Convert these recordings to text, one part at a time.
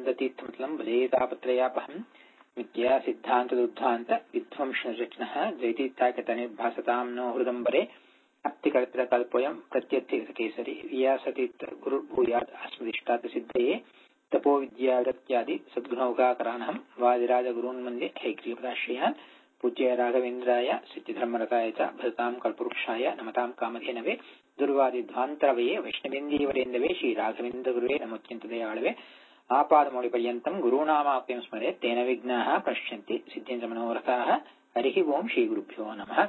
ಶಬ್ದತೀರ್ಥಮತಲಂ ಭಜೇತಾಪತ್ರಯಾಪಹಂ ಮಿಥ್ಯಾ ಸಿದ್ಧಾಂತದುದ್ಧಾಂತ ವಿಧ್ವಂಸರಕ್ಷಣಃ ಜೈತೀರ್ಥಾಕತ ನಿರ್ಭಾಸತಾಂ ನೋ ಹೃದಂಬರೆ ಅರ್ಥಿಕಲ್ಪಿತಕಲ್ಪೋಯಂ ಪ್ರತ್ಯರ್ಥಿಕೇಸರಿ ವ್ಯಾಸತೀರ್ಥ ಗುರುರ್ಭೂಯಾತ್ ಅಸ್ಮದಿಷ್ಟಾತ್ ಸಿದ್ಧಯೇ ತಪೋ ವಿದ್ಯಾಗತ್ಯಾದಿ ಸದ್ಗುಣೌಕಾಕರಾನಹಂ ವಾದಿರಾಜ ಗುರುನ್ ಮಂದೆ ಹೈಗ್ರೀವದಾಶ್ರಯಾನ್ ಪೂಜ್ಯ ರಾಘವೇಂದ್ರಾಯ ಸಿದ್ಧಿಧರ್ಮರತಾಯ ಚ ಭಜತಾಂ ಕಲ್ಪವೃಕ್ಷಾಯ ನಮತಾಂ ಕಾಮಧೇನವೇ ದುರ್ವಾದಿಧ್ವಾಂತರವಯೇ ವೈಷ್ಣವೇಂದೀವರೇಂದವೇ ಶ್ರೀ ರಾಘವೇಂದ್ರ ಗುರುವೇ ನಮೋತ್ಯಂತ ದಯಾಳವೇ ಆಪಾದಮೌಳಿ ಪರ್ಯಂತಂ ಗುರುನಾಮಾಪ್ಯಂ ಸ್ಮರೆ ತೇನ ವಿಘ್ನಾಃ ಪಶ್ಯಂತಿ ಸಿದ್ಧೇಂದ್ರ ಮನೋರಥಾಃ ಹರಿ ಓಂ ಶ್ರೀ ಗುರುಭ್ಯೋ ನಮಃ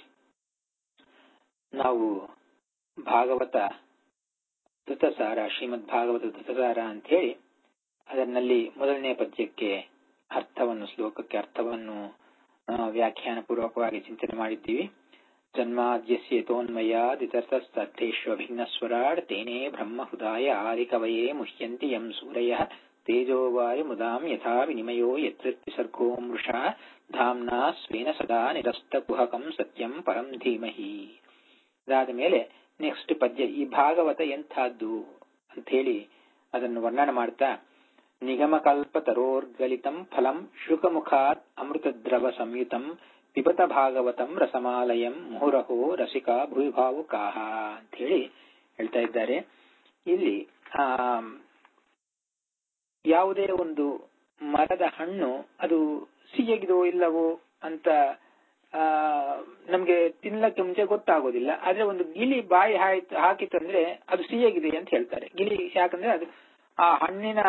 ನಾವು ಭಾಗವತ ಧೃತಸಾರ ಶ್ರೀಮದ್ ಭಾಗವತ ಧೃತಸಾರ ಅಂತ ಹೇಳಿ ಅದರಲ್ಲಿ ಮೊದಲನೇ ಪದ್ಯಕ್ಕೆ ಅರ್ಥವನ್ನು ಶ್ಲೋಕಕ್ಕೆ ಅರ್ಥವನ್ನು ವ್ಯಾಖ್ಯಾನ ಪೂರ್ವಕವಾಗಿ ಚಿಂತನೆ ಮಾಡಿದ್ದೀವಿ ಜನ್ಮಾದ್ಯಸ್ಯತೋನ್ಮಯಾದಿತರ್ತಸ್ತೇಷ್ವಭಿನ್ನಸ್ವರಾಡ್ ತೇನೇ ಬ್ರಹ್ಮ ಹೃದಾಯ ಆದಿಕವಯೇ ಮುಹ್ಯಂತಿ ಯಂ ಸೂರಯ ತೇಜೋವಾರಿ ಮುದಾಂ ಯಥಾ ವಿನಿಮಯೋ ಯತ್ರಿಸರ್ಗೋ ಮೃಷಾ ಧಾಮ್ನಾ ಸ್ವೇನ ಸದಾ ನಿರಸ್ತ ಕುಹಕಂ ಸತ್ಯಂ ಪರಂ ಧೀಮಹಿ ಅದಾದ ಮೇಲೆ ನೆಕ್ಸ್ಟ್ ಪದ್ಯ ಈ ಭಾಗವತ ಎಂಥದ್ದು ಅಂತ ಹೇಳಿ ಅದನ್ನು ವರ್ಣನೆ ಮಾಡ್ತಾ ನಿಗಮಕಲ್ಪತರೋರ್ಗಲಿತಂ ಫಲಂ ಶುಕಮುಖಾತ್ ಅಮೃತದ್ರವ ಸಂಯುತಂ ಪಿಬತ ಭಾಗವತಂ ರಸಮಾಲಯಂ ಮುಹುರಹೋ ರಸಿಕಾ ಭೂವಿಭಾವುಕಾಹ ಅಂತ ಹೇಳಿ ಹೇಳ್ತಾ ಇದ್ದಾರೆ ಇಲ್ಲಿ ಆ ಯಾವುದೇ ಒಂದು ಮರದ ಹಣ್ಣು ಅದು ಸಿಹಿಯಾಗಿದೋ ಇಲ್ಲವೋ ಅಂತ ಆ ನಮ್ಗೆ ತಿನ್ಲಕ್ಕೆ ಮುಂಚೆ ಗೊತ್ತಾಗೋದಿಲ್ಲ ಆದ್ರೆ ಒಂದು ಗಿಳಿ ಬಾಯಿ ಹಾಕಿತಂದ್ರೆ ಅದು ಸಿಹಿಯಾಗಿದೆ ಅಂತ ಹೇಳ್ತಾರೆ ಗಿಳಿ ಯಾಕಂದ್ರೆ ಅದು ಆ ಹಣ್ಣಿನ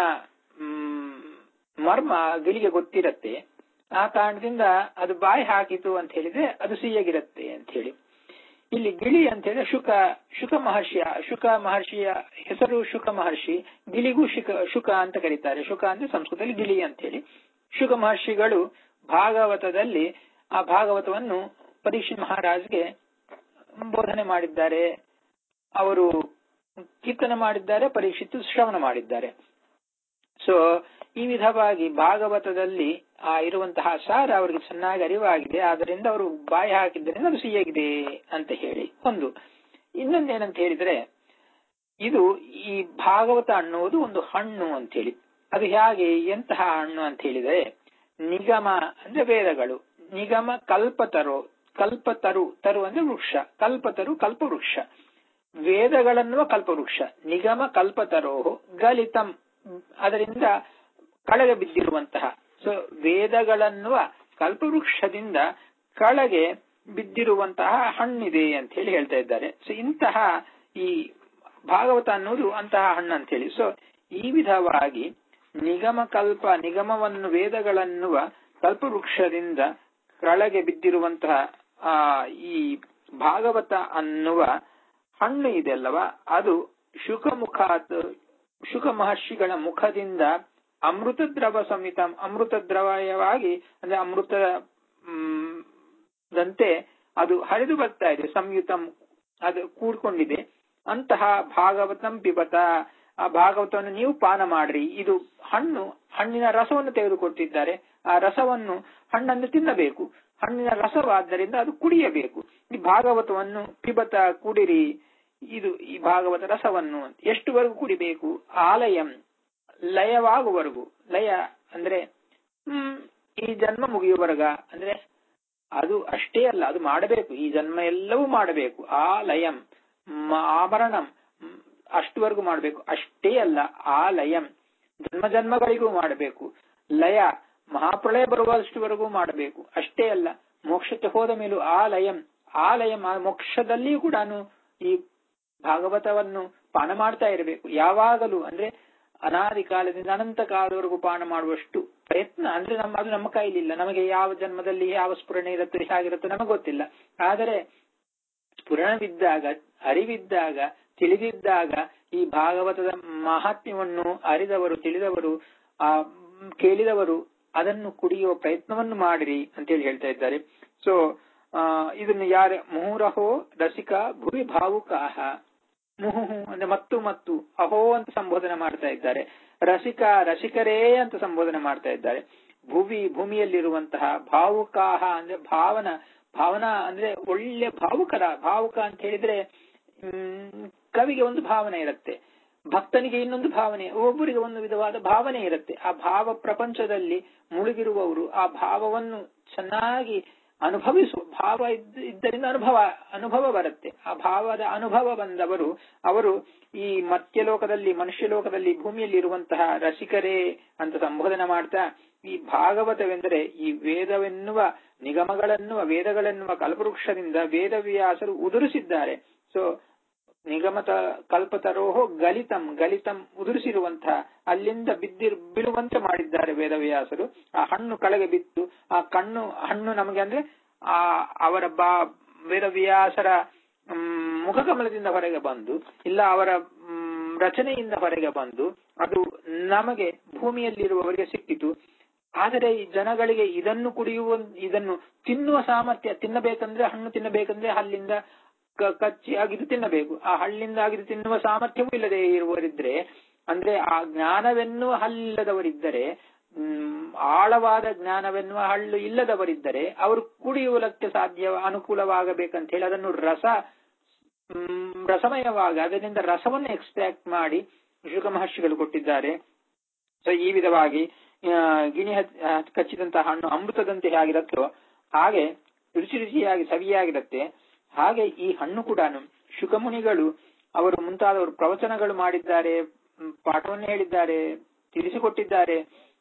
ಮರ್ಮ ಗಿಳಿಗೆ ಗೊತ್ತಿರತ್ತೆ ಆ ಕಾರಣದಿಂದ ಅದು ಬಾಯಿ ಹಾಕಿತು ಅಂತ ಹೇಳಿದ್ರೆ ಅದು ಸಿಹಿಯಾಗಿರತ್ತೆ ಅಂತ ಹೇಳಿ ಇಲ್ಲಿ ಗಿಳಿ ಅಂತ ಹೇಳಿದ್ರೆ ಶುಕ ಶುಕ ಮಹರ್ಷಿಯ ಶುಕ ಮಹರ್ಷಿಯ ಹೆಸರು ಶುಕ ಮಹರ್ಷಿ ಗಿಳಿಗೂ ಶುಕ ಶುಕ ಅಂತ ಕರೀತಾರೆ ಶುಕ ಅಂದ್ರೆ ಸಂಸ್ಕೃತದಲ್ಲಿ ಗಿಳಿ ಅಂತ ಹೇಳಿ ಶುಕ ಮಹರ್ಷಿಗಳು ಭಾಗವತದಲ್ಲಿ ಆ ಭಾಗವತವನ್ನು ಪರೀಕ್ಷಿತ್ ಮಹಾರಾಜ್ಗೆ ಬೋಧನೆ ಮಾಡಿದ್ದಾರೆ ಅವರು ಕೀರ್ತನೆ ಮಾಡಿದ್ದಾರೆ ಪರೀಕ್ಷಿತ್ ಶ್ರವಣ ಮಾಡಿದ್ದಾರೆ ಸೊ ಈ ವಿಧವಾಗಿ ಭಾಗವತದಲ್ಲಿ ಆ ಇರುವಂತಹ ಸಾರ ಅವರಿಗೆ ಚೆನ್ನಾಗಿ ಅರಿವಾಗಿದೆ ಆದ್ದರಿಂದ ಅವರು ಬಾಯಿ ಹಾಕಿದ್ದರಿಂದ ಅದು ಸಿಹಿಯಾಗಿದೆ ಅಂತ ಹೇಳಿ ಒಂದು ಇನ್ನೊಂದೇನಂತ ಹೇಳಿದ್ರೆ ಇದು ಈ ಭಾಗವತ ಅನ್ನುವುದು ಒಂದು ಹಣ್ಣು ಅಂತ ಹೇಳಿ ಅದು ಹೇಗೆ ಎಂತಹ ಹಣ್ಣು ಅಂತ ಹೇಳಿದರೆ ನಿಗಮ ಅಂದ್ರೆ ವೇದಗಳು ನಿಗಮ ಕಲ್ಪತರು ಕಲ್ಪತರು ತರು ಅಂದ್ರೆ ವೃಕ್ಷ ಕಲ್ಪತರು ಕಲ್ಪವೃಕ್ಷ ವೇದಗಳನ್ನುವ ಕಲ್ಪವೃಕ್ಷ ನಿಗಮ ಕಲ್ಪತರೋ ಗಲಿತಂ ಅದರಿಂದ ಕಳಗೆ ಬಿದ್ದಿರುವಂತಹ ಸೊ ವೇದಗಳನ್ನುವ ಕಲ್ಪವೃಕ್ಷದಿಂದ ಕಳಗೆ ಬಿದ್ದಿರುವಂತಹ ಹಣ್ಣಿದೆ ಅಂತ ಹೇಳಿ ಹೇಳ್ತಾ ಇದ್ದಾರೆ ಸೊ ಇಂತಹ ಈ ಭಾಗವತ ಅನ್ನೋದು ಅಂತಹ ಹಣ್ಣು ಅಂತ ಹೇಳಿ ಸೊ ಈ ವಿಧವಾಗಿ ನಿಗಮ ಕಲ್ಪ ನಿಗಮವನ್ನು ವೇದಗಳನ್ನುವ ಕಲ್ಪವೃಕ್ಷದಿಂದ ಕೆಳಗೆ ಬಿದ್ದಿರುವಂತಹ ಆ ಈ ಭಾಗವತ ಅನ್ನುವ ಹಣ್ಣು ಇದೆಲ್ಲವ ಅದು ಶುಕಮುಖಾತ್ ಶುಕ ಮಹರ್ಷಿಗಳ ಮುಖದಿಂದ ಅಮೃತ ದ್ರವ ಸಂಹಿತ ಅಮೃತ ದ್ರವಯವಾಗಿ ಅಂದ್ರೆ ಅಮೃತ ದಂತೆ ಅದು ಹರಿದು ಬರ್ತಾ ಇದೆ ಸಂಯುತಂ ಅದು ಕೂಡ್ಕೊಂಡಿದೆ ಅಂತಹ ಭಾಗವತಂ ಪಿಬತ ಆ ಭಾಗವತವನ್ನು ನೀವು ಪಾನ ಮಾಡ್ರಿ ಇದು ಹಣ್ಣು ಹಣ್ಣಿನ ರಸವನ್ನು ತೆಗೆದುಕೊಟ್ಟಿದ್ದಾರೆ ಆ ರಸವನ್ನು ಹಣ್ಣನ್ನು ತಿನ್ನಬೇಕು ಹಣ್ಣಿನ ರಸವಾದ್ದರಿಂದ ಅದು ಕುಡಿಯಬೇಕು ಈ ಭಾಗವತವನ್ನು ಪಿಬತ ಕುಡಿರಿ ಇದು ಈ ಭಾಗವತ ರಸವನ್ನು ಎಷ್ಟುವರೆಗೂ ಕುಡಿಬೇಕು ಆಲಯಂ ಲಯವಾಗುವವರೆಗೂ ಲಯ ಅಂದ್ರೆ ಹ್ಮ್ ಈ ಜನ್ಮ ಮುಗಿಯುವವರೆಗ ಅಂದ್ರೆ ಅದು ಅಷ್ಟೇ ಅಲ್ಲ ಅದು ಮಾಡಬೇಕು ಈ ಜನ್ಮ ಎಲ್ಲವೂ ಮಾಡಬೇಕು ಆ ಲಯಂ ಆಭರಣಂ ಅಷ್ಟುವರೆಗೂ ಮಾಡಬೇಕು ಅಷ್ಟೇ ಅಲ್ಲ ಆ ಲಯಂ ಜನ್ಮ ಜನ್ಮಗಳಿಗೂ ಮಾಡಬೇಕು ಲಯ ಮಹಾಪ್ರಳಯ ಬರುವಷ್ಟುವರೆಗೂ ಮಾಡಬೇಕು ಅಷ್ಟೇ ಅಲ್ಲ ಮೋಕ್ಷಕ್ಕೆ ಹೋದ ಮೇಲೂ ಆ ಲಯಂ ಆ ಲಯಂ ಆ ಮೋಕ್ಷದಲ್ಲಿಯೂ ಕೂಡ ಈ ಭಾಗವತವನ್ನು ಪಾನ ಮಾಡ್ತಾ ಇರಬೇಕು ಯಾವಾಗಲೂ ಅಂದ್ರೆ ಅನಾದಿ ಕಾಲದಿಂದ ಅನಂತ ಕಾಲದವರೆಗೂ ಪಾನ ಮಾಡುವಷ್ಟು ಪ್ರಯತ್ನ ಅಂದ್ರೆ ನಮ್ಮ ಅದು ನಮ್ಮ ಕೈಲಿಲ್ಲ ನಮಗೆ ಯಾವ ಜನ್ಮದಲ್ಲಿ ಯಾವ ಸ್ಫುರಣೆ ಇರುತ್ತೆ ಹೇಗಿರುತ್ತೋ ನಮಗೆ ಗೊತ್ತಿಲ್ಲ ಆದರೆ ಸ್ಫುರಣವಿದ್ದಾಗ ಅರಿವಿದ್ದಾಗ ತಿಳಿದಿದ್ದಾಗ ಈ ಭಾಗವತದ ಮಹಾತ್ಮ್ಯವನ್ನು ಅರಿದವರು ತಿಳಿದವರು ಆ ಕೇಳಿದವರು ಅದನ್ನು ಕುಡಿಯುವ ಪ್ರಯತ್ನವನ್ನು ಮಾಡಿರಿ ಅಂತೇಳಿ ಹೇಳ್ತಾ ಇದ್ದಾರೆ ಸೊ ಆ ಇದನ್ನು ಯಾರ ಮುಹುರಹೋ ರಸಿಕ ಭುವಿ ಭಾವುಕಾಹ ಮುಹುಹು ಅಂದ್ರೆ ಮತ್ತು ಮತ್ತು ಅಹೋ ಅಂತ ಸಂಬೋಧನೆ ಮಾಡ್ತಾ ಇದ್ದಾರೆ ರಸಿಕ ರಸಿಕರೇ ಅಂತ ಸಂಬೋಧನೆ ಮಾಡ್ತಾ ಇದ್ದಾರೆ ಭುವಿ ಭೂಮಿಯಲ್ಲಿರುವಂತಹ ಭಾವುಕಾಹ ಅಂದ್ರೆ ಭಾವನ ಭಾವನಾ ಅಂದ್ರೆ ಒಳ್ಳೆ ಭಾವುಕರ ಭಾವುಕ ಅಂತ ಹೇಳಿದ್ರೆ ಹ್ಮ್ ಕವಿಗೆ ಒಂದು ಭಾವನೆ ಇರುತ್ತೆ ಭಕ್ತನಿಗೆ ಇನ್ನೊಂದು ಭಾವನೆ ಒಬ್ಬರಿಗೆ ಒಂದು ವಿಧವಾದ ಭಾವನೆ ಇರುತ್ತೆ ಆ ಭಾವ ಪ್ರಪಂಚದಲ್ಲಿ ಮುಳುಗಿರುವವರು ಆ ಭಾವವನ್ನು ಚೆನ್ನಾಗಿ ಅನುಭವಿಸುವ ಭಾವ ಇದ್ದ ಇದ್ದರಿಂದ ಅನುಭವ ಅನುಭವ ಬರುತ್ತೆ ಆ ಭಾವದ ಅನುಭವ ಬಂದವರು ಅವರು ಈ ಮತ್ಯಲೋಕದಲ್ಲಿ ಮನುಷ್ಯ ಲೋಕದಲ್ಲಿ ಭೂಮಿಯಲ್ಲಿ ಇರುವಂತಹ ರಸಿಕರೇ ಅಂತ ಸಂಬೋಧನೆ ಮಾಡ್ತಾ ಈ ಭಾಗವತವೆಂದರೆ ಈ ವೇದವೆನ್ನುವ ನಿಗಮಗಳೆನ್ನುವ ವೇದಗಳೆನ್ನುವ ಕಲ್ಪವೃಕ್ಷದಿಂದ ವೇದವ್ಯಾಸರು ಉದುರಿಸಿದ್ದಾರೆ ಸೊ ನಿಗಮತ ಕಲ್ಪತರೋಹೋ ಗಲಿತಂ ಗಲಿತಂ ಉದುರಿಸಿರುವಂತಹ ಅಲ್ಲಿಂದ ಬಿದ್ದಿರ್ ಬೀಳುವಂತೆ ಮಾಡಿದ್ದಾರೆ ವೇದವ್ಯಾಸರು ಆ ಹಣ್ಣು ಕೆಳಗೆ ಬಿತ್ತು ಆ ಕಣ್ಣು ಹಣ್ಣು ನಮಗೆ ಅಂದ್ರೆ ಆ ಅವರ ಬಾ ವೇದವ್ಯಾಸರ ಮುಖಕಮಲದಿಂದ ಹೊರಗೆ ಬಂದು ಇಲ್ಲ ಅವರ ರಚನೆಯಿಂದ ಹೊರಗೆ ಬಂದು ಅದು ನಮಗೆ ಭೂಮಿಯಲ್ಲಿರುವವರಿಗೆ ಸಿಕ್ಕಿತು ಆದರೆ ಈ ಜನಗಳಿಗೆ ಇದನ್ನು ಕುಡಿಯುವ ಇದನ್ನು ತಿನ್ನುವ ಸಾಮರ್ಥ್ಯ ತಿನ್ನಬೇಕಂದ್ರೆ ಹಣ್ಣು ತಿನ್ನಬೇಕಂದ್ರೆ ಅಲ್ಲಿಂದ ಕಚ್ಚಿ ಆಗಿದ್ದು ತಿನ್ನಬೇಕು ಆ ಹಳ್ಳಿಂದ ಆಗಿದ್ದು ತಿನ್ನುವ ಸಾಮರ್ಥ್ಯವೂ ಇಲ್ಲದೆ ಇರುವವರಿದ್ರೆ ಅಂದ್ರೆ ಆ ಜ್ಞಾನವೆನ್ನುವ ಹಲ್ಲಿಲ್ಲದವರಿದ್ದರೆ ಹ್ಮ್ ಆಳವಾದ ಜ್ಞಾನವೆನ್ನುವ ಹಳ್ಳು ಇಲ್ಲದವರಿದ್ದರೆ ಅವರು ಕುಡಿಯುವುದಕ್ಕೆ ಸಾಧ್ಯ ಅನುಕೂಲವಾಗಬೇಕಂತ ಹೇಳಿ ಅದನ್ನು ರಸ ರಸಮಯವಾಗಿ ಅದರಿಂದ ರಸವನ್ನು ಎಕ್ಸ್ಟ್ರಾಕ್ಟ್ ಮಾಡಿ ಶುಕ ಮಹರ್ಷಿಗಳು ಕೊಟ್ಟಿದ್ದಾರೆ ಸೊ ಈ ವಿಧವಾಗಿ ಗಿಣಿ ಕಚ್ಚಿದಂತಹ ಹಣ್ಣು ಅಮೃತದಂತೆ ಹೇಗಿರುತ್ತೋ ಹಾಗೆ ರುಚಿ ರುಚಿಯಾಗಿ ಸವಿಯಾಗಿರುತ್ತೆ ಹಾಗೆ ಈ ಹಣ್ಣು ಕೂಡ ಶುಕಮುನಿಗಳು ಅವರು ಮುಂತಾದವರು ಪ್ರವಚನಗಳು ಮಾಡಿದ್ದಾರೆ ಪಾಠವನ್ನು ಹೇಳಿದ್ದಾರೆ ತಿಳಿಸಿಕೊಟ್ಟಿದ್ದಾರೆ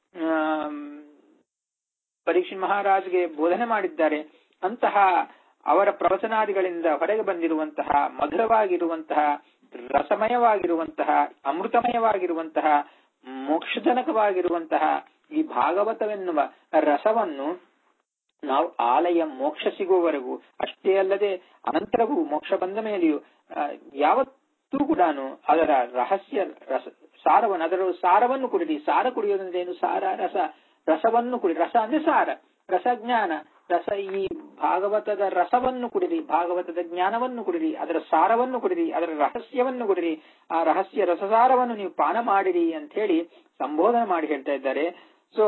ಪರೀಕ್ಷಿತ್ ಮಹಾರಾಜ್ಗೆ ಬೋಧನೆ ಮಾಡಿದ್ದಾರೆ ಅಂತಹ ಅವರ ಪ್ರವಚನಾದಿಗಳಿಂದ ಹೊರಗೆ ಬಂದಿರುವಂತಹ ಮಧುರವಾಗಿರುವಂತಹ ರಸಮಯವಾಗಿರುವಂತಹ ಅಮೃತಮಯವಾಗಿರುವಂತಹ ಮೋಕ್ಷಜನಕವಾಗಿರುವಂತಹ ಈ ಭಾಗವತವೆನ್ನುವ ರಸವನ್ನು ನಾವು ಆಲಯ ಮೋಕ್ಷ ಸಿಗುವವರೆಗೂ ಅಷ್ಟೇ ಅಲ್ಲದೆ ಅನಂತರವೂ ಮೋಕ್ಷ ಬಂದ ಮೇಲೆಯೂ ಯಾವತ್ತೂ ಕೂಡ ಅದರ ರಹಸ್ಯ ರಸ ಸಾರವನ್ನು ಅದರ ಸಾರವನ್ನು ಕುಡಿರಿ ಸಾರ ಕುಡಿಯೋದಂದ್ರೆ ಏನು ಸಾರ ರಸ ರಸವನ್ನು ಕುಡಿ ರಸ ಅಂದ್ರೆ ಸಾರ ರಸಜ್ಞಾನ ರಸ ಈ ಭಾಗವತದ ರಸವನ್ನು ಕುಡಿರಿ ಭಾಗವತದ ಜ್ಞಾನವನ್ನು ಕುಡಿರಿ ಅದರ ಸಾರವನ್ನು ಕುಡಿರಿ ಅದರ ರಹಸ್ಯವನ್ನು ಕುಡಿರಿ ಆ ರಹಸ್ಯ ರಸಸಾರವನ್ನು ನೀವು ಪಾನ ಮಾಡಿರಿ ಅಂತ ಹೇಳಿ ಸಂಬೋಧನೆ ಮಾಡಿ ಹೇಳ್ತಾ ಇದ್ದಾರೆ ಸೊ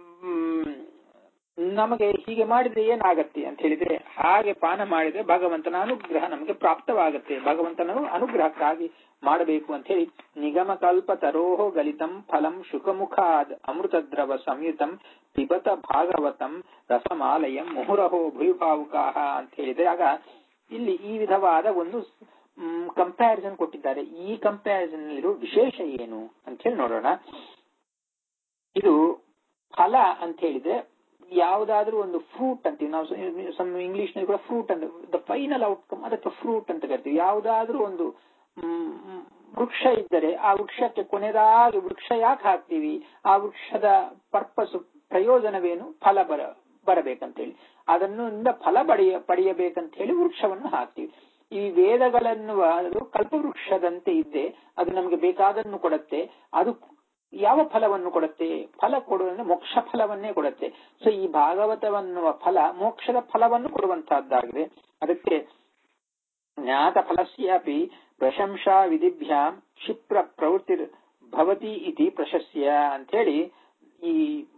ನಮಗೆ ಹೀಗೆ ಮಾಡಿದ್ರೆ ಏನಾಗತ್ತೆ ಅಂತ ಹೇಳಿದ್ರೆ ಹಾಗೆ ಪಾನ ಮಾಡಿದ್ರೆ ಭಗವಂತನ ಅನುಗ್ರಹ ನಮಗೆ ಪ್ರಾಪ್ತವಾಗುತ್ತೆ ಭಗವಂತನ ಅನುಗ್ರಹಕ್ಕಾಗಿ ಮಾಡಬೇಕು ಅಂತ ಹೇಳಿ ನಿಗಮ ಕಲ್ಪ ತರೋಹೋ ಗಲಿತಂ ಫಲಂ ಶುಕಮುಖಾದ್ ಅಮೃತ ದ್ರವ ಸಂಯುತಂ ಪಿಬತ ಭಾಗವತಂ ರಸಮಾಲಯಂ ಮುಹುರಹೋ ಭೂಭಾವುಕಾಹ ಅಂತ ಹೇಳಿದ್ರೆ ಆಗ ಇಲ್ಲಿ ಈ ವಿಧವಾದ ಒಂದು ಕಂಪ್ಯಾರಿಸನ್ ಕೊಟ್ಟಿದ್ದಾರೆ ಈ ಕಂಪ್ಯಾರಿಸನ್ ನಲ್ಲಿರುವ ವಿಶೇಷ ಏನು ಅಂತ ಹೇಳಿ ನೋಡೋಣ ಇದು ಫಲ ಅಂತ ಹೇಳಿದ್ರೆ ಯಾವುದಾದ್ರೂ ಒಂದು ಫ್ರೂಟ್ ಅಂತೀವಿ ನಾವು ಸಮ್ ಇಂಗ್ಲಿಷ್ ನಲ್ಲಿ ಕೂಡ ಫ್ರೂಟ್ ಅಂತ ದ ಫೈನಲ್ ಔಟ್ಕಮ್ ಅದಕ್ಕೆ ಫ್ರೂಟ್ ಅಂತ ಕರಿತೀವಿ ಯಾವುದಾದ್ರೂ ಒಂದು ವೃಕ್ಷ ಇದ್ದರೆ ಆ ವೃಕ್ಷಕ್ಕೆ ಕೊನೆದಾಗಿ ವೃಕ್ಷ ಯಾಕೆ ಹಾಕ್ತೀವಿ ಆ ವೃಕ್ಷದ ಪರ್ಪಸ್ ಪ್ರಯೋಜನವೇನು ಫಲ ಬರ ಬರಬೇಕಂತೇಳಿ ಅದನ್ನಿಂದ ಫಲ ಪಡೆಯ ಪಡೆಯಬೇಕಂತ ಹೇಳಿ ವೃಕ್ಷವನ್ನು ಹಾಕ್ತೀವಿ ಈ ವೇದಗಳೆನ್ನುವ ಅದು ಕಲ್ಪವೃಕ್ಷದಂತೆ ಇದ್ದೆ ಅದು ನಮಗೆ ಬೇಕಾದನ್ನು ಕೊಡುತ್ತೆ ಅದು ಯಾವ ಫಲವನ್ನು ಕೊಡುತ್ತೆ ಫಲ ಕೊಡುವಂದ್ರೆ ಮೋಕ್ಷ ಫಲವನ್ನೇ ಕೊಡುತ್ತೆ ಸೊ ಈ ಭಾಗವತವನ್ನುವ ಫಲ ಮೋಕ್ಷದ ಫಲವನ್ನು ಕೊಡುವಂತಹದ್ದಾಗಿದೆ ಅದಕ್ಕೆ ಜ್ಞಾತ ಫಲಸ್ಯಾಪಿ ಪ್ರಶಂಸಾ ವಿಧಿಭ್ಯಾಂ ಕ್ಷಿಪ್ರ ಪ್ರವೃತ್ತಿ ಭವತಿ ಇತಿ ಪ್ರಶಸ್ಯ ಅಂತ ಹೇಳಿ ಈ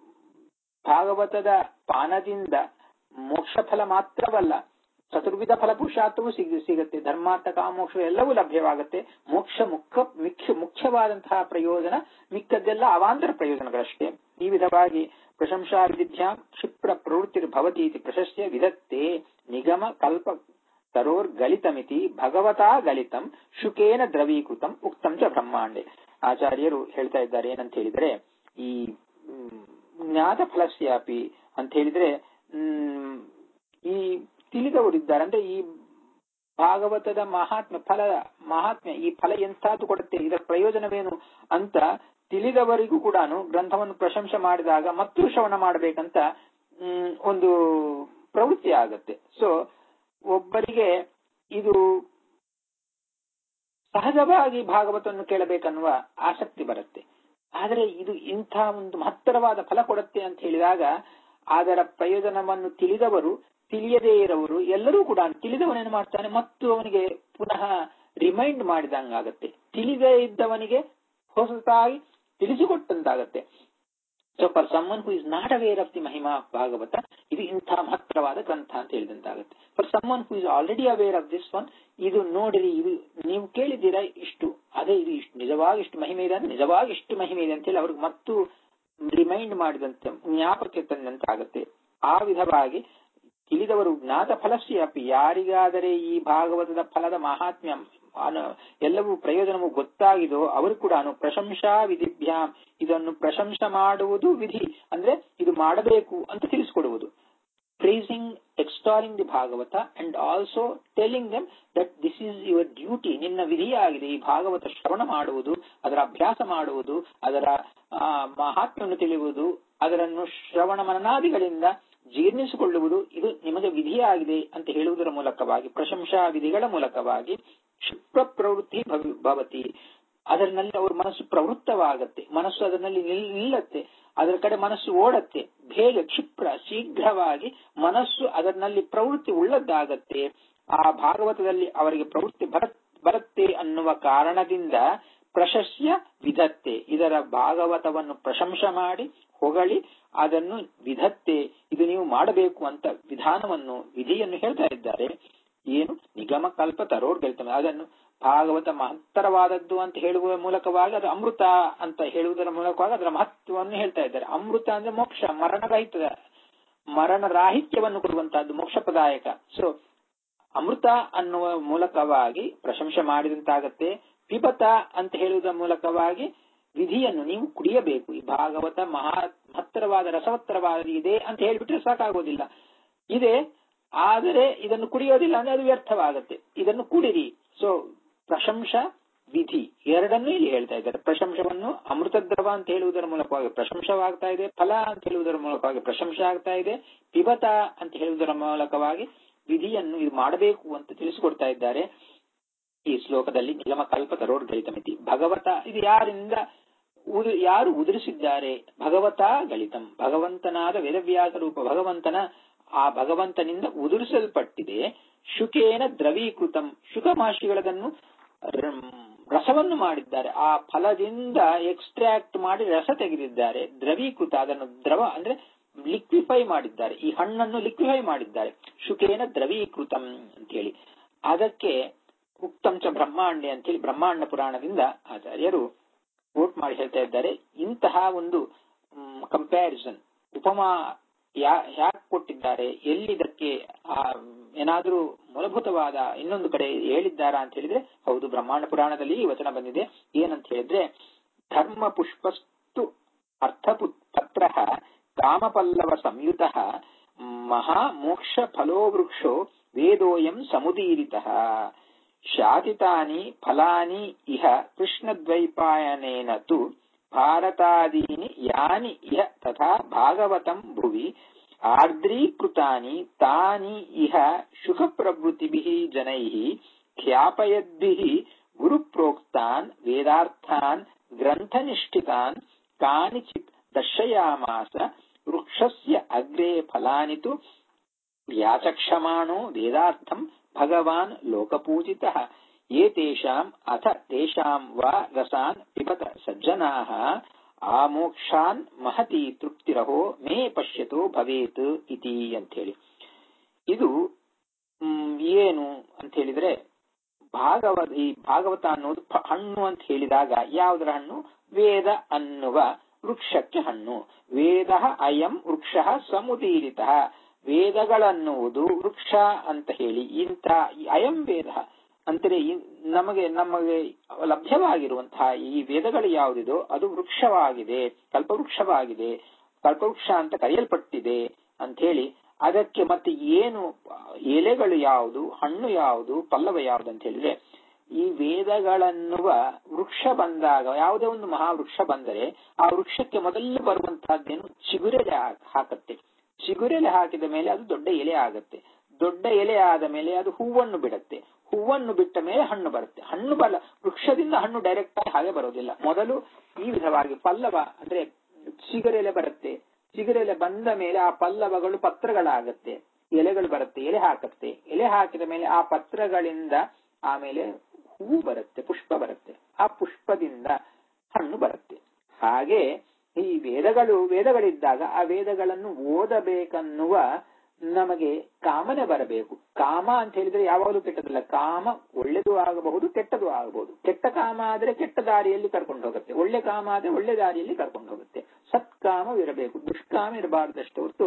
ಭಾಗವತದ ಪಾನದಿಂದ ಮೋಕ್ಷ ಫಲ ಮಾತ್ರವಲ್ಲ ಚತುರ್ವಿಧ ಫಲಪುರುಷಾರ್ಥವೂ ಸಿಗ ಸಿಗುತ್ತೆ ಧರ್ಮಾರ್ಥ ಕಾಮೋಕ್ಷ ಎಲ್ಲವೂ ಲಭ್ಯವಾಗುತ್ತೆ ಮೋಕ್ಷ ಮುಖ್ಯ ಮುಖ್ಯ ಮುಖ್ಯವಾದಂತಹ ಪ್ರಯೋಜನ ಮಿಕ್ಕದ್ದೆಲ್ಲ ಅವಾಂತರ ಪ್ರಯೋಜನಗಳಷ್ಟೇ ಈ ವಿಧವಾಗಿ ಪ್ರಶಂಸಾ ವಿಧಿಭ್ಯಾಂ ಕ್ಷಿಪ್ರ ಪ್ರವೃತ್ತಿ ಭವತಿ ಇತಿ ಪ್ರಶಸ್ಯ ವಿಧತ್ತೆ ನಿಗಮ ಕಲ್ಪ ತರೋರ್ ಗಲಿತಮಿತಿ ಭಗವತಾ ಗಲಿತಂ ಶುಕೇನ ದ್ರವೀಕೃತಂ ಉಕ್ತಂ ಚ ಬ್ರಹ್ಮಾಂಡೆ ಆಚಾರ್ಯರು ಹೇಳ್ತಾ ಇದ್ದಾರೆ ಏನಂತ ಹೇಳಿದ್ರೆ ಈ ಜ್ಞಾತ ಫಲಸ್ಯಾಪಿ ಅಂತ ಹೇಳಿದ್ರೆ ಹ್ಮ್ ಈ ತಿಳಿದವರಿದ್ದಾರೆ ಅಂದ್ರೆ ಈ ಭಾಗವತದ ಮಹಾತ್ಮ ಫಲ ಮಹಾತ್ಮೆ ಈ ಫಲ ಎಂತಾದ್ದು ಕೊಡುತ್ತೆ ಇದರ ಪ್ರಯೋಜನವೇನು ಅಂತ ತಿಳಿದವರಿಗೂ ಕೂಡ ಗ್ರಂಥವನ್ನು ಪ್ರಶಂಸೆ ಮಾಡಿದಾಗ ಮತ್ತು ಶ್ರವಣ ಮಾಡಬೇಕಂತ ಹ್ಮ್ ಒಂದು ಪ್ರವೃತ್ತಿ ಆಗತ್ತೆ ಸೊ ಒಬ್ಬರಿಗೆ ಇದು ಸಹಜವಾಗಿ ಭಾಗವತವನ್ನು ಕೇಳಬೇಕನ್ನುವ ಆಸಕ್ತಿ ಬರುತ್ತೆ ಆದರೆ ಇದು ಇಂಥ ಒಂದು ಮಹತ್ತರವಾದ ಫಲ ಕೊಡುತ್ತೆ ಅಂತ ಹೇಳಿದಾಗ ಅದರ ಪ್ರಯೋಜನವನ್ನು ತಿಳಿದವರು ತಿಳಿಯದೇ ಇರೋರು ಎಲ್ಲರೂ ಕೂಡ ತಿಳಿದವನೇನು ಮಾಡ್ತಾನೆ ಮತ್ತು ಅವನಿಗೆ ಪುನಃ ರಿಮೈಂಡ್ ಮಾಡಿದಂಗಾಗತ್ತೆ ತಿಳಿದೇ ಇದ್ದವನಿಗೆ ಹೊಸತಾಗಿ ತಿಳಿಸಿಕೊಟ್ಟಂತಾಗತ್ತೆ so for someone who is not aware of the Mahima Bhagavata ಇದು ಇಂಥ ಮಹತ್ತರವಾದ ಗ್ರಂಥ ಅಂತ ಹೇಳಿದಂತಾಗುತ್ತೆ for someone who is already aware of this one ಇದು ನೋಡಿರಿ ಇದು ನೀವು ಕೇಳಿದ್ದೀರಾ ಇಷ್ಟು ಅದೇ ಇದು ಇಷ್ಟು ನಿಜವಾಗಿ ಇಷ್ಟು ಮಹಿಮೆ ಇದೆ ಅಂದ್ರೆ ನಿಜವಾಗಿ ಇಷ್ಟು ಮಹಿಮೆ ಇದೆ ಅಂತ ಹೇಳಿ ಅವ್ರಿಗೆ ಮತ್ತು ರಿಮೈಂಡ್ ಮಾಡಿದಂತೆ ಜ್ಞಾಪಕಕ್ಕೆ ತಂದಂತೆ ಆಗುತ್ತೆ ಆ ವಿಧವಾಗಿ ತಿಳಿದವರು ಜ್ಞಾತ ಫಲಸ್ಯ ಅಪಿ ಯಾರಿಗಾದರೆ ಈ ಭಾಗವತದ ಫಲದ ಮಹಾತ್ಮ್ಯ ಅನ- ಎಲ್ಲವೂ ಪ್ರಯೋಜನವು ಗೊತ್ತಾಗಿದೋ ಅವರು ಕೂಡ ಪ್ರಶಂಸಾ ವಿಧಿಭ್ಯಾಂ ಇದನ್ನು ಪ್ರಶಂಸೆ ಮಾಡುವುದು ವಿಧಿ ಅಂದ್ರೆ ಇದು ಮಾಡಬೇಕು ಅಂತ ತಿಳಿಸಿಕೊಡುವುದು praising, extolling the Bhagavata and also telling them that this is your duty. ನಿನ್ನ ವಿಧಿಯಾಗಿದೆ ಈ ಭಾಗವತ ಶ್ರವಣ ಮಾಡುವುದು ಅದರ ಅಭ್ಯಾಸ ಮಾಡುವುದು ಅದರ ಆ, ಮಹಾತ್ಮೆಯನ್ನು ತಿಳಿಯುವುದು ಅದರನ್ನು ಶ್ರವಣ ಮನನಾದಿಗಳಿಂದ ಜೀರ್ಣಿಸಿಕೊಳ್ಳುವುದು ಇದು ನಿಮಗೆ ವಿಧಿಯಾಗಿದೆ ಅಂತ ಹೇಳುವುದರ ಮೂಲಕವಾಗಿ ಪ್ರಶಂಸಾ ವಿಧಿಗಳ ಮೂಲಕವಾಗಿ ಕ್ಷಿಪ್ರ ಪ್ರವೃತ್ತಿ ಭವಿ- ಭವತಿ ಅದರಲ್ಲಿ ಅವ್ರ ಮನಸ್ಸು ಪ್ರವೃತ್ತವಾಗತ್ತೆ ಮನಸ್ಸು ಅದರಲ್ಲಿ ನಿಲ್- ನಿಲ್ಲತ್ತೆ ಅದರ ಕಡೆ ಮನಸ್ಸು ಓಡತ್ತೆ ಬೇಗ ಕ್ಷಿಪ್ರ ಶೀಘ್ರವಾಗಿ ಮನಸ್ಸು ಅದರಲ್ಲಿ ಪ್ರವೃತ್ತಿ ಉಳ್ಳದ್ದಾಗತ್ತೆ ಆ ಭಾಗವತದಲ್ಲಿ ಅವರಿಗೆ ಪ್ರವೃತ್ತಿ ಬರ- ಬರುತ್ತೆ ಅನ್ನುವ ಕಾರಣದಿಂದ ಪ್ರಶಸ್ಯ ವಿಧತ್ತೆ ಇದರ ಭಾಗವತವನ್ನು ಪ್ರಶಂಸೆ ಮಾಡಿ ಹೊಗಳಿ ಅದನ್ನು ವಿಧತ್ತೆ ಇದು ನೀವು ಮಾಡಬೇಕು ಅಂತ ವಿಧಾನವನ್ನು ವಿಧಿಯನ್ನು ಹೇಳ್ತಾ ಇದ್ದಾರೆ ಏನು ನಿಗಮ ಕಲ್ಪ ತರೋರ್ಗೆಳ್ತವೆ ಅದನ್ನು ಭಾಗವತ ಮಹತ್ತರವಾದದ್ದು ಅಂತ ಹೇಳುವ ಮೂಲಕವಾಗಿ ಅದು ಅಮೃತ ಅಂತ ಹೇಳುವುದರ ಮೂಲಕವಾಗಿ ಅದರ ಮಹತ್ವವನ್ನು ಹೇಳ್ತಾ ಇದ್ದಾರೆ ಅಮೃತ ಅಂದ್ರೆ ಮೋಕ್ಷ ಮರಣರಹಿತ ಮರಣ ರಾಹಿತ್ಯವನ್ನು ಕೊಡುವಂತಹದ್ದು ಮೋಕ್ಷ ಪ್ರದಾಯಕ ಸೊ ಅಮೃತ ಅನ್ನುವ ಮೂಲಕವಾಗಿ ಪ್ರಶಂಸೆ ಮಾಡಿದಂತಾಗತ್ತೆ ಪಿಬತ ಅಂತ ಹೇಳುವುದರ ಮೂಲಕವಾಗಿ ವಿಧಿಯನ್ನು ನೀವು ಕುಡಿಯಬೇಕು ಈ ಭಾಗವತ ಮಹಾ ಮಹತ್ತರವಾದ ರಸವತ್ತರವಾದ ಇದೆ ಅಂತ ಹೇಳಿಬಿಟ್ರೆ ಸಾಕಾಗೋದಿಲ್ಲ ಇದೆ ಆದರೆ ಇದನ್ನು ಕುಡಿಯೋದಿಲ್ಲ ಅಂದ್ರೆ ಅದು ವ್ಯರ್ಥವಾಗುತ್ತೆ ಇದನ್ನು ಕುಡಿರಿ ಸೊ ಪ್ರಶಂಸ ವಿಧಿ ಎರಡನ್ನೂ ಇಲ್ಲಿ ಹೇಳ್ತಾ ಇದ್ದಾರೆ ಪ್ರಶಂಸವನ್ನು ಅಮೃತದ್ರವ ಅಂತ ಹೇಳುವುದರ ಮೂಲಕವಾಗಿ ಪ್ರಶಂಸವಾಗ್ತಾ ಇದೆ ಫಲ ಅಂತ ಹೇಳುವುದರ ಮೂಲಕವಾಗಿ ಪ್ರಶಂಸೆ ಆಗ್ತಾ ಇದೆ ಪಿಬತ ಅಂತ ಹೇಳುವುದರ ಮೂಲಕವಾಗಿ ವಿಧಿಯನ್ನು ಇದು ಮಾಡಬೇಕು ಅಂತ ತಿಳಿಸಿಕೊಡ್ತಾ ಇದ್ದಾರೆ ಈ ಶ್ಲೋಕದಲ್ಲಿ ನಿಗಮ ಕಲ್ಪ ತರೋರ್ ಗಣಿತಮಿತಿ ಭಗವತ ಇದು ಯಾರಿಂದ ಉದು- ಯಾರು ಉದುರಿಸಿದ್ದಾರೆ ಭಗವತ ಗಣಿತಂ ಭಗವಂತನಾದ ವೇದವ್ಯಾಸ ರೂಪ ಭಗವಂತನ ಆ ಭಗವಂತನಿಂದ ಉದುರಿಸಲ್ಪಟ್ಟಿದೆ ಶುಕೇನ ದ್ರವೀಕೃತಂ ಶುಕ ಮಹರ್ಷಿಗಳದನ್ನು ರ- ರಸವನ್ನು ಮಾಡಿದ್ದಾರೆ ಆ ಫಲದಿಂದ ಎಕ್ಸ್ಟ್ರಾಕ್ಟ್ ಮಾಡಿ ರಸ ತೆಗೆದಿದ್ದಾರೆ ದ್ರವೀಕೃತ ಅದನ್ನು ದ್ರವ ಅಂದ್ರೆ ಲಿಕ್ವಿಫೈ ಮಾಡಿದ್ದಾರೆ ಈ ಹಣ್ಣನ್ನು ಲಿಕ್ವಿಫೈ ಮಾಡಿದ್ದಾರೆ ಶುಕೇನ ದ್ರವೀಕೃತಂ ಅಂತೇಳಿ ಅದಕ್ಕೆ ಉಕ್ತಂ ಚ ಬ್ರಹ್ಮಾಂಡೆ ಅಂತೇಳಿ ಬ್ರಹ್ಮಾಂಡ ಪುರಾಣದಿಂದ ಆಚಾರ್ಯರು ಕೋಟ್ ಮಾಡಿ ಹೇಳ್ತಾ ಇದ್ದಾರೆ ಇಂತಹ ಒಂದು ಕಂಪ್ಯಾರಿಸನ್ ಉಪಮಾ ಯಾ ಯಾಕೆ ಕೊಟ್ಟಿದ್ದಾರೆ ಎಲ್ಲಿದಕ್ಕೆ ಆ, ಏನಾದ್ರೂ ಮೂಲಭೂತವಾದ ಇನ್ನೊಂದು ಕಡೆ ಹೇಳಿದ್ದಾರಾ ಅಂತ ಹೇಳಿದ್ರೆ ಹೌದು ಬ್ರಹ್ಮಾಂಡ ಪುರಾಣದಲ್ಲಿ ಈ ವಚನ ಬಂದಿದೆ ಏನಂತ ಹೇಳಿದ್ರೆ ಧರ್ಮ ಪುಷ್ಪಸ್ತು ಅರ್ಥಪುತ್ರ ಕಾಮಪಲ್ಲವ ಸಂಯುತ ಮಹಾ ಮೋಕ್ಷ ಫಲೋ ವೃಕ್ಷೋ ವೇದೋಯಂ ಸಮುದೀರಿತ ಶಾತಿತಾನಿ ಫಲಾನಿ ಇಹ ಕೃಷ್ಣದ್ವೈಪಾಯನೇನ ತು ಭಾರತಾದೀನಿ ಯಾನಿ ಇಹ ತಥಾ ಭಾಗವತಂ ಭುವಿ ಆರ್ದ್ರೀಕೃತಾನಿ ತಾನಿ ಇಹ ಶುಕಪ್ರಭೃತಿಭಿಃ ಜನೈಃ ಖ್ಯಾಪಯದ್ಭಿಃ ಗುರುಪ್ರೋಕ್ತಾನ್ ವೇದಾರ್ಥಾನ್ ಗ್ರಂಥನಿಷ್ಠಿತಾನ್ ಕಾನಿಚಿತ್ ದರ್ಶಯಾಮಾಸ ವೃಕ್ಷಸ್ಯ ಅಗ್ರೆ ಫಲಾನಿ ತು ಯಾಚಕ್ಷಮಾಣೋ ವೇದಾರ್ಥಂ ಭಗವಾನ್ ಲೋಕಪೂಜಿತಃ ಏತೇಷಾಂ ಅಥ ತೇಷಾಂ ವಾ ರಸಾನ್ ಪಿಬತ ಸಜ್ಜನಾಃ ಆಮೋಕ್ಷಾನ್ ಮಹತಿ ತೃಪ್ತಿರಹೋ ಮೇ ಪಶ್ಯತೋ ಭವೇತ್ ಇತಿ ಅಂಥೇಳಿ ಇದು ಮ್, ಏನು ಅಂತ ಹೇಳಿದ್ರೆ ಭಾಗವ ಈ ಭಾಗವತ ಅನ್ನೋದು ಫ- ಹಣ್ಣು ಅಂತ ಹೇಳಿದಾಗ ಯಾವುದರ ಹಣ್ಣು ವೇದ ಅನ್ನುವ ವೃಕ್ಷಕ್ಕೆ ಹಣ್ಣು ವೇದ ಅಯಂ ವೃಕ್ಷ ಸಮುದೀರಿತ ವೇದಗಳನ್ನುವುದು ವೃಕ್ಷ ಅಂತ ಹೇಳಿ ಇಂಥ ಈ ಅಯಂ ವೇದ ಅಂದರೆ ಈ- ನಮಗೆ ನಮಗೆ ಲಭ್ಯವಾಗಿರುವಂತಹ ಈ ವೇದಗಳು ಯಾವುದಿದೋ ಅದು ವೃಕ್ಷವಾಗಿದೆ ಕಲ್ಪವೃಕ್ಷವಾಗಿದೆ ಕಲ್ಪವೃಕ್ಷ ಅಂತ ಕರೆಯಲ್ಪಟ್ಟಿದೆ ಅಂತ ಹೇಳಿ ಅದಕ್ಕೆ ಮತ್ತೆ ಏನು ಎಲೆಗಳು ಯಾವುದು ಹಣ್ಣು ಯಾವುದು ಪಲ್ಲವ ಯಾವುದು ಅಂತ ಹೇಳಿದ್ರೆ ಈ ವೇದಗಳನ್ನುವ ವೃಕ್ಷ ಬಂದಾಗ ಯಾವುದೇ ಒಂದು ಮಹಾವೃಕ್ಷ ಬಂದರೆ ಆ ವೃಕ್ಷಕ್ಕೆ ಮೊದಲು ಬರುವಂತಹದ್ದೇನು ಚಿಗುರೆಲೆ ಹಾಕ್- ಹಾಕತ್ತೆ ಚಿಗುರೆಲೆ ಹಾಕಿದ ಮೇಲೆ ಅದು ದೊಡ್ಡ ಎಲೆ ಆಗತ್ತೆ ದೊಡ್ಡ ಎಲೆ ಆದ ಮೇಲೆ ಅದು ಹೂವನ್ನು ಬಿಡತ್ತೆ ಹೂವನ್ನು ಬಿಟ್ಟ ಮೇಲೆ ಹಣ್ಣು ಬರುತ್ತೆ ಹಣ್ಣು ಬಲ ವೃಕ್ಷದಿಂದ ಹಣ್ಣು ಡೈರೆಕ್ಟ್ ಆಗಿ ಹಾಗೆ ಬರೋದಿಲ್ಲ ಮೊದಲು ಈ ವಿಧವಾಗಿ ಪಲ್ಲವ ಅಂದ್ರೆ ಚಿಗುರೆಲೆ ಬರುತ್ತೆ ಚಿಗುರೆಲೆ ಬಂದ ಮೇಲೆ ಆ ಪಲ್ಲವಗಳು ಪತ್ರಗಳಾಗತ್ತೆ ಎಲೆಗಳು ಬರುತ್ತೆ ಎಲೆ ಹಾಕತ್ತೆ ಎಲೆ ಹಾಕಿದ ಮೇಲೆ ಆ ಪತ್ರಗಳಿಂದ ಆಮೇಲೆ ಹೂ ಬರುತ್ತೆ ಪುಷ್ಪ ಬರುತ್ತೆ ಆ ಪುಷ್ಪದಿಂದ ಹಣ್ಣು ಬರುತ್ತೆ ಹಾಗೆ ಈ ವೇದಗಳು ವೇದಗಳಿದ್ದಾಗ ಆ ವೇದಗಳನ್ನು ಓದಬೇಕನ್ನುವ ನಮಗೆ ಕಾಮನೆ ಬರಬೇಕು ಕಾಮ ಅಂತ ಹೇಳಿದ್ರೆ ಯಾವಾಗಲೂ ಕೆಟ್ಟದಲ್ಲ ಕಾಮ ಒಳ್ಳೆದು ಆಗಬಹುದು ಕೆಟ್ಟದು ಆಗಬಹುದು ಕೆಟ್ಟ ಕಾಮ ಆದ್ರೆ ಕೆಟ್ಟ ದಾರಿಯಲ್ಲಿ ಕರ್ಕೊಂಡು ಹೋಗುತ್ತೆ ಒಳ್ಳೆ ಕಾಮ ಆದ್ರೆ ಒಳ್ಳೆ ದಾರಿಯಲ್ಲಿ ಕರ್ಕೊಂಡು ಹೋಗುತ್ತೆ ಸತ್ಕಾಮವಿರಬೇಕು ದುಷ್ಕಾಮ ಇರಬಾರ್ದಷ್ಟು ಹೊರತು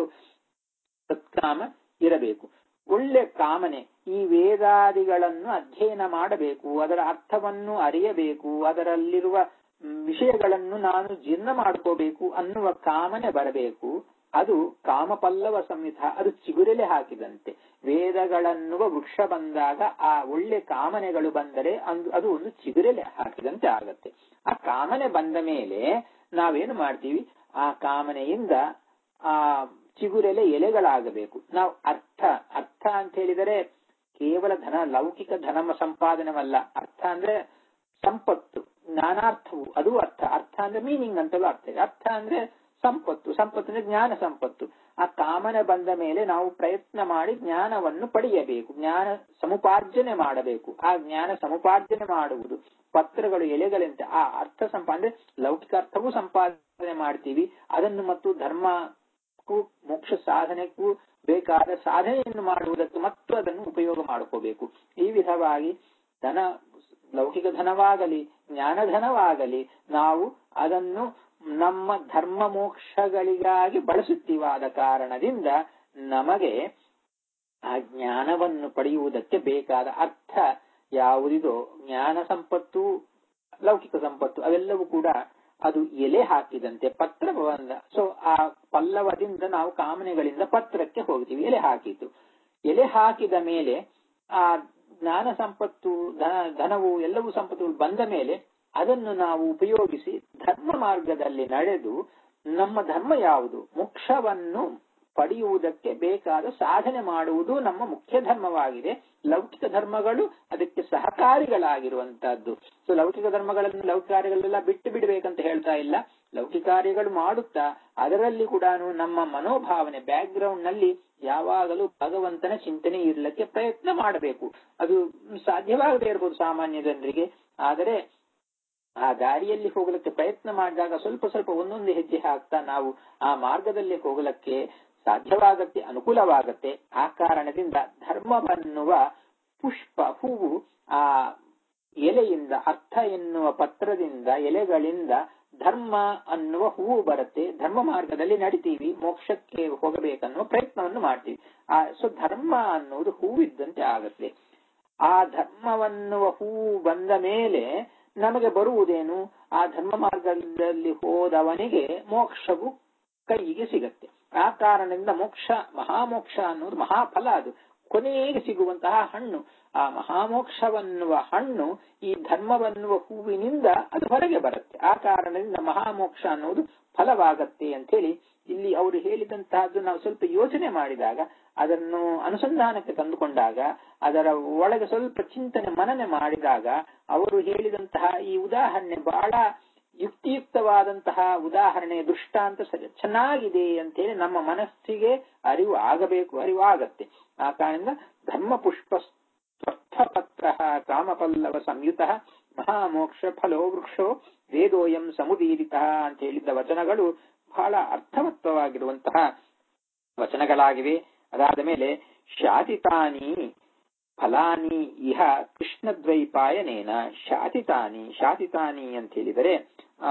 ಸತ್ಕಾಮ ಇರಬೇಕು ಒಳ್ಳೆ ಕಾಮನೆ ಈ ವೇದಾದಿಗಳನ್ನು ಅಧ್ಯಯನ ಮಾಡಬೇಕು ಅದರ ಅರ್ಥವನ್ನು ಅರಿಯಬೇಕು ಅದರಲ್ಲಿರುವ ವಿಷಯಗಳನ್ನು ನಾನು ಜೀರ್ಣ ಮಾಡ್ಕೋಬೇಕು ಅನ್ನುವ ಕಾಮನೆ ಬರಬೇಕು ಅದು ಕಾಮಪಲ್ಲವ ಸಂಹಿತ ಅದು ಚಿಗುರೆಲೆ ಹಾಕಿದಂತೆ ವೇದಗಳನ್ನುವ ವೃಕ್ಷ ಬಂದಾಗ ಆ ಒಳ್ಳೆ ಕಾಮನೆಗಳು ಬಂದರೆ ಅದು ಒಂದು ಚಿಗುರೆಲೆ ಹಾಕಿದಂತೆ ಆಗತ್ತೆ ಆ ಕಾಮನೆ ಬಂದ ಮೇಲೆ ನಾವೇನು ಮಾಡ್ತೀವಿ ಆ ಕಾಮನೆಯಿಂದ ಆ ಚಿಗುರೆಲೆ ಎಲೆಗಳಾಗಬೇಕು ನಾವು ಅರ್ಥ ಅರ್ಥ ಅಂತ ಹೇಳಿದರೆ ಕೇವಲ ಧನ ಲೌಕಿಕ ಧನ ಸಂಪಾದನವಲ್ಲ ಅರ್ಥ ಅಂದ್ರೆ ಸಂಪತ್ತು ಜ್ಞಾನಾರ್ಥವು ಅದು ಅರ್ಥ ಅರ್ಥ ಅಂದ್ರೆ ಮೀನಿಂಗ್ ಅಂತಲೂ ಅರ್ಥ ಇದೆ ಅರ್ಥ ಅಂದ್ರೆ ಸಂಪತ್ತು ಸಂಪತ್ತು ಅಂದ್ರೆ ಜ್ಞಾನ ಸಂಪತ್ತು ಆ ಕಾಮನೆ ಬಂದ ಮೇಲೆ ನಾವು ಪ್ರಯತ್ನ ಮಾಡಿ ಜ್ಞಾನವನ್ನು ಪಡೆಯಬೇಕು ಜ್ಞಾನ ಸಮುಪಾರ್ಜನೆ ಮಾಡಬೇಕು ಆ ಜ್ಞಾನ ಸಮುಪಾರ್ಜನೆ ಮಾಡುವುದು ಪತ್ರಗಳು ಎಲೆಗಳಂತೆ ಆ ಅರ್ಥ ಸಂಪ ಅಂದ್ರೆ ಲೌಕಿಕ ಅರ್ಥವೂ ಸಂಪಾದನೆ ಮಾಡ್ತೀವಿ ಅದನ್ನು ಮತ್ತು ಧರ್ಮಕ್ಕೂ ಮೋಕ್ಷ ಸಾಧನೆಗೂ ಬೇಕಾದ ಸಾಧನೆಯನ್ನು ಮಾಡುವುದಕ್ಕೆ ಮತ್ತು ಅದನ್ನು ಉಪಯೋಗ ಮಾಡ್ಕೋಬೇಕು ಈ ವಿಧವಾಗಿ ಧನ ಲೌಕಿಕ ಧನವಾಗಲಿ ಜ್ಞಾನಧನವಾಗಲಿ ನಾವು ಅದನ್ನು ನಮ್ಮ ಧರ್ಮ ಮೋಕ್ಷಗಳಿಗಾಗಿ ಬಳಸುತ್ತೀವಾದ ಕಾರಣದಿಂದ ನಮಗೆ ಆ ಜ್ಞಾನವನ್ನು ಪಡೆಯುವುದಕ್ಕೆ ಬೇಕಾದ ಅರ್ಥ ಯಾವುದಿದೋ ಜ್ಞಾನ ಸಂಪತ್ತು ಲೌಕಿಕ ಸಂಪತ್ತು ಅವೆಲ್ಲವೂ ಕೂಡ ಅದು ಎಲೆ ಹಾಕಿದಂತೆ ಪತ್ರ ಬಂದ ಸೊ ಆ ಪಲ್ಲವದಿಂದ ನಾವು ಕಾಮನೆಗಳಿಂದ ಪತ್ರಕ್ಕೆ ಹೋಗ್ತೀವಿ ಎಲೆ ಹಾಕಿತು ಎಲೆ ಹಾಕಿದ ಮೇಲೆ ಆ ಜ್ಞಾನ ಸಂಪತ್ತು ಧನ ಧನವು ಎಲ್ಲವೂ ಸಂಪತ್ತುಗಳು ಬಂದ ಮೇಲೆ ಅದನ್ನು ನಾವು ಉಪಯೋಗಿಸಿ ಧರ್ಮ ಮಾರ್ಗದಲ್ಲಿ ನಡೆದು ನಮ್ಮ ಧರ್ಮ ಯಾವುದು ಮೋಕ್ಷವನ್ನು ಪಡೆಯುವುದಕ್ಕೆ ಬೇಕಾದ ಸಾಧನೆ ಮಾಡುವುದು ನಮ್ಮ ಮುಖ್ಯ ಧರ್ಮವಾಗಿದೆ ಲೌಕಿಕ ಧರ್ಮಗಳು ಅದಕ್ಕೆ ಸಹಕಾರಿಗಳಾಗಿರುವಂತಹದ್ದು ಸೊ ಲೌಕಿಕ ಧರ್ಮಗಳನ್ನು ಲೌಕಿಕ ಕಾರ್ಯಗಳೆಲ್ಲ ಬಿಟ್ಟು ಬಿಡಬೇಕಂತ ಹೇಳ್ತಾ ಇಲ್ಲ ಲೌಕಿಕ ಕಾರ್ಯಗಳು ಮಾಡುತ್ತಾ ಅದರಲ್ಲಿ ಕೂಡ ನಮ್ಮ ಮನೋಭಾವನೆ ಬ್ಯಾಕ್ ಗ್ರೌಂಡ್ ನಲ್ಲಿ ಯಾವಾಗಲೂ ಭಗವಂತನ ಚಿಂತನೆ ಇರ್ಲಿಕ್ಕೆ ಪ್ರಯತ್ನ ಮಾಡಬೇಕು ಅದು ಸಾಧ್ಯವಾಗದೇ ಇರಬಹುದು ಸಾಮಾನ್ಯ ಜನರಿಗೆ ಆದರೆ ಆ ದಾರಿಯಲ್ಲಿ ಹೋಗಲಿಕ್ಕೆ ಪ್ರಯತ್ನ ಮಾಡಿದಾಗ ಸ್ವಲ್ಪ ಸ್ವಲ್ಪ ಒಂದೊಂದು ಹೆಜ್ಜೆ ಹಾಕ್ತಾ ನಾವು ಆ ಮಾರ್ಗದಲ್ಲಿ ಹೋಗಲಿಕ್ಕೆ ಸಾಧ್ಯವಾಗತ್ತೆ ಅನುಕೂಲವಾಗತ್ತೆ ಆ ಕಾರಣದಿಂದ ಧರ್ಮವನ್ನುವ ಪುಷ್ಪ ಹೂವು ಆ ಎಲೆಯಿಂದ ಅರ್ಥ ಎನ್ನುವ ಪತ್ರದಿಂದ ಎಲೆಗಳಿಂದ ಧರ್ಮ ಅನ್ನುವ ಹೂವು ಬರುತ್ತೆ ಧರ್ಮ ಮಾರ್ಗದಲ್ಲಿ ನಡಿತೀವಿ ಮೋಕ್ಷಕ್ಕೆ ಹೋಗಬೇಕನ್ನುವ ಪ್ರಯತ್ನವನ್ನು ಮಾಡ್ತೀವಿ ಆ ಸೊ ಧರ್ಮ ಅನ್ನುವುದು ಹೂವಿದ್ದಂತೆ ಆಗತ್ತೆ ಆ ಧರ್ಮವನ್ನುವ ಹೂವು ಬಂದ ಮೇಲೆ ನಮಗೆ ಬರುವುದೇನು ಆ ಧರ್ಮ ಮಾರ್ಗದಲ್ಲಿ ಹೋದವನಿಗೆ ಮೋಕ್ಷವು ಕೈಗೆ ಸಿಗತ್ತೆ ಆ ಕಾರಣದಿಂದ ಮೋಕ್ಷ ಮಹಾಮೋಕ್ಷ ಅನ್ನೋದು ಮಹಾಫಲ ಅದು ಕೊನೆಗೆ ಸಿಗುವಂತಹ ಹಣ್ಣು ಆ ಮಹಾಮೋಕ್ಷವನ್ನುವ ಹಣ್ಣು ಈ ಧರ್ಮವನ್ನುವ ಹೂವಿನಿಂದ ಅದು ಹೊರಗೆ ಬರುತ್ತೆ ಆ ಕಾರಣದಿಂದ ಮಹಾಮೋಕ್ಷ ಅನ್ನೋದು ಫಲವಾಗತ್ತೆ ಅಂತ ಹೇಳಿ ಇಲ್ಲಿ ಅವರು ಹೇಳಿದಂತಹದ್ದು ನಾವು ಸ್ವಲ್ಪ ಯೋಚನೆ ಮಾಡಿದಾಗ ಅದನ್ನು ಅನುಸಂಧಾನಕ್ಕೆ ತಂದುಕೊಂಡಾಗ ಅದರ ಒಳಗೆ ಸ್ವಲ್ಪ ಚಿಂತನೆ ಮನನೆ ಮಾಡಿದಾಗ ಅವರು ಹೇಳಿದಂತಹ ಈ ಉದಾಹರಣೆ ಬಹಳ ಯುಕ್ತಿಯುಕ್ತವಾದಂತಹ ಉದಾಹರಣೆ ದೃಷ್ಟಾಂತ ಚೆನ್ನಾಗಿದೆ ಅಂತೇಳಿ ನಮ್ಮ ಮನಸ್ಸಿಗೆ ಅರಿವು ಆಗಬೇಕು ಅರಿವು ಆಗತ್ತೆ ಆ ಕಾರಣದಿಂದ ಧರ್ಮ ಪುಷ್ಪ ಸ್ವರ್ಥಪತ್ರ ಕಾಮಪಲ್ಲವ ಸಂಯುತ ಮಹಾಮೋಕ್ಷ ಫಲೋ ವೃಕ್ಷೋ ವೇದೋಯಂ ಸಮುದೀರಿತ ಅಂತ ಹೇಳಿದ್ದ ವಚನಗಳು ಬಹಳ ಅರ್ಥವತ್ತವಾಗಿರುವಂತಹ ವಚನಗಳಾಗಿವೆ ಅದಾದ ಮೇಲೆ ಶಾತಿತಾನಿ ಫಲಾನಿ ಇಹ ಕೃಷ್ಣದ್ವೈಪಾಯನೇನ ಶಾತಿತಾನಿ ಶಾತಿತಾನಿ ಅಂತ ಹೇಳಿದರೆ ಆ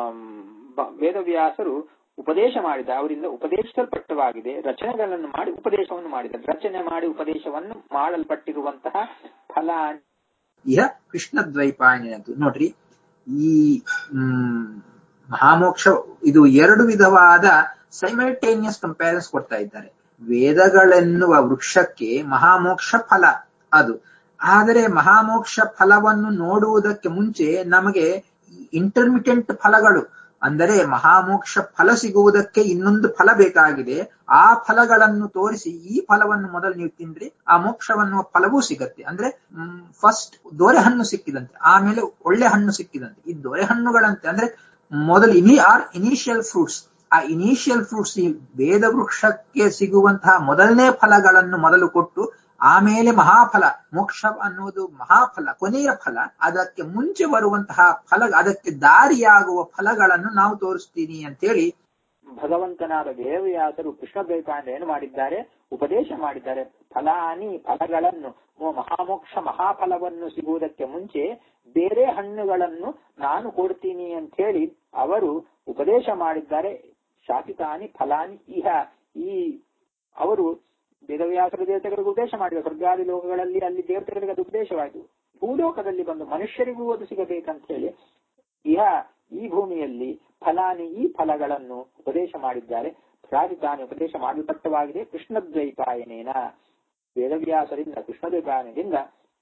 ವೇದವ್ಯಾಸರು ಉಪದೇಶ ಮಾಡಿದ ಅವರಿಂದ ಉಪದೇಶಿಸಲ್ಪಟ್ಟವಾಗಿದೆ ರಚನೆಗಳನ್ನು ಮಾಡಿ ಉಪದೇಶವನ್ನು ಮಾಡಿದ್ದಾರೆ ರಚನೆ ಮಾಡಿ ಉಪದೇಶವನ್ನು ಮಾಡಲ್ಪಟ್ಟಿರುವಂತಹ ಫಲ ಇಹ ಕೃಷ್ಣದ್ವೈಪಾಯನೇನದು ನೋಡ್ರಿ ಈ ಹ್ಮ್ ಮಹಾಮೋಕ್ಷ ಇದು ಎರಡು ವಿಧವಾದ ಸೈಮಲ್ಟೇನಿಯಸ್ ಕಂಪ್ಯಾರಿಸ್ ಕೊಡ್ತಾ ಇದ್ದಾರೆ ವೇದಗಳೆನ್ನುವ ವೃಕ್ಷಕ್ಕೆ ಮಹಾಮೋಕ್ಷ ಫಲ ಅದು ಆದರೆ ಮಹಾಮೋಕ್ಷ ಫಲವನ್ನು ನೋಡುವುದಕ್ಕೆ ಮುಂಚೆ ನಮಗೆ ಇಂಟರ್ಮಿಟೆಂಟ್ ಫಲಗಳು ಅಂದರೆ ಮಹಾಮೋಕ್ಷ ಫಲ ಸಿಗುವುದಕ್ಕೆ ಇನ್ನೊಂದು ಫಲ ಬೇಕಾಗಿದೆ ಆ ಫಲಗಳನ್ನು ತೋರಿಸಿ ಈ ಫಲವನ್ನು ಮೊದಲು ನೀವು ತಿಂದ್ರಿ ಆ ಮೋಕ್ಷವನ್ನು ಫಲವೂ ಸಿಗತ್ತೆ ಅಂದ್ರೆ ಫಸ್ಟ್ ದೊರೆ ಹಣ್ಣು ಸಿಕ್ಕಿದಂತೆ ಆಮೇಲೆ ಒಳ್ಳೆ ಹಣ್ಣು ಸಿಕ್ಕಿದಂತೆ ಈ ದೊರೆ ಹಣ್ಣುಗಳಂತೆ ಅಂದ್ರೆ ಮೊದಲು ಇನಿ ಆರ್ ಇನಿಷಿಯಲ್ ಫ್ರೂಟ್ಸ್ ಆ ಇನಿಷಿಯಲ್ ಫ್ರೂಟ್ಸ್ ಈ ವೇದ ವೃಕ್ಷಕ್ಕೆ ಸಿಗುವಂತಹ ಮೊದಲನೇ ಫಲಗಳನ್ನು ಮೊದಲು ಕೊಟ್ಟು ಆಮೇಲೆ ಮಹಾಫಲ ಮೋಕ್ಷ ಅನ್ನುವುದು ಮಹಾಫಲ ಕೊನೆಯ ಫಲ ಅದಕ್ಕೆ ಮುಂಚೆ ಬರುವಂತಹ ಫಲ ಅದಕ್ಕೆ ದಾರಿಯಾಗುವ ಫಲಗಳನ್ನು ನಾವು ತೋರಿಸ್ತೀನಿ ಅಂತೇಳಿ ಭಗವಂತನಾದ ವೇದವ್ಯಾಸರು ಕೃಷ್ಣ ದ್ವೈಪಾಯನ ಏನು ಮಾಡಿದ್ದಾರೆ ಉಪದೇಶ ಮಾಡಿದ್ದಾರೆ ಫಲಾನಿ ಫಲಗಳನ್ನು ಓ ಮಹಾಮೋಕ್ಷ ಮಹಾಫಲವನ್ನು ಸಿಗುವುದಕ್ಕೆ ಮುಂಚೆ ಬೇರೆ ಹಣ್ಣುಗಳನ್ನು ನಾನು ಕೊಡ್ತೀನಿ ಅಂತ ಹೇಳಿ ಅವರು ಉಪದೇಶ ಮಾಡಿದ್ದಾರೆ ಶಾಪಿತಾನಿ ಫಲಾನಿ ಇಹ ಈ ಅವರು ವೇದವ್ಯಾಸರ ದೇವತೆಗಳಿಗೆ ಉಪದೇಶ ಮಾಡಿದ ಸ್ವರ್ಗಾದಿ ಲೋಕಗಳಲ್ಲಿ ಅಲ್ಲಿ ದೇವತೆಗಳಿಗೆ ಅದು ಉಪದೇಶವಾಯಿತು ಭೂಲೋಕದಲ್ಲಿ ಬಂದು ಮನುಷ್ಯರಿಗೂ ಅದು ಸಿಗಬೇಕಂತ ಹೇಳಿ ಇಹ ಈ ಭೂಮಿಯಲ್ಲಿ ಫಲಾನಿ ಈ ಫಲಗಳನ್ನು ಉಪದೇಶ ಮಾಡಿದ್ದಾರೆ ಪ್ರಾಜಿತಾನಿ ಉಪದೇಶ ಮಾಡಲ್ಪಟ್ಟವಾಗಿದೆ ಕೃಷ್ಣದ್ವೈಪಾಯನೇನ ವೇದವ್ಯಾಸರಿಂದ ಕೃಷ್ಣದ್ವೈಪಾಯನದಿಂದ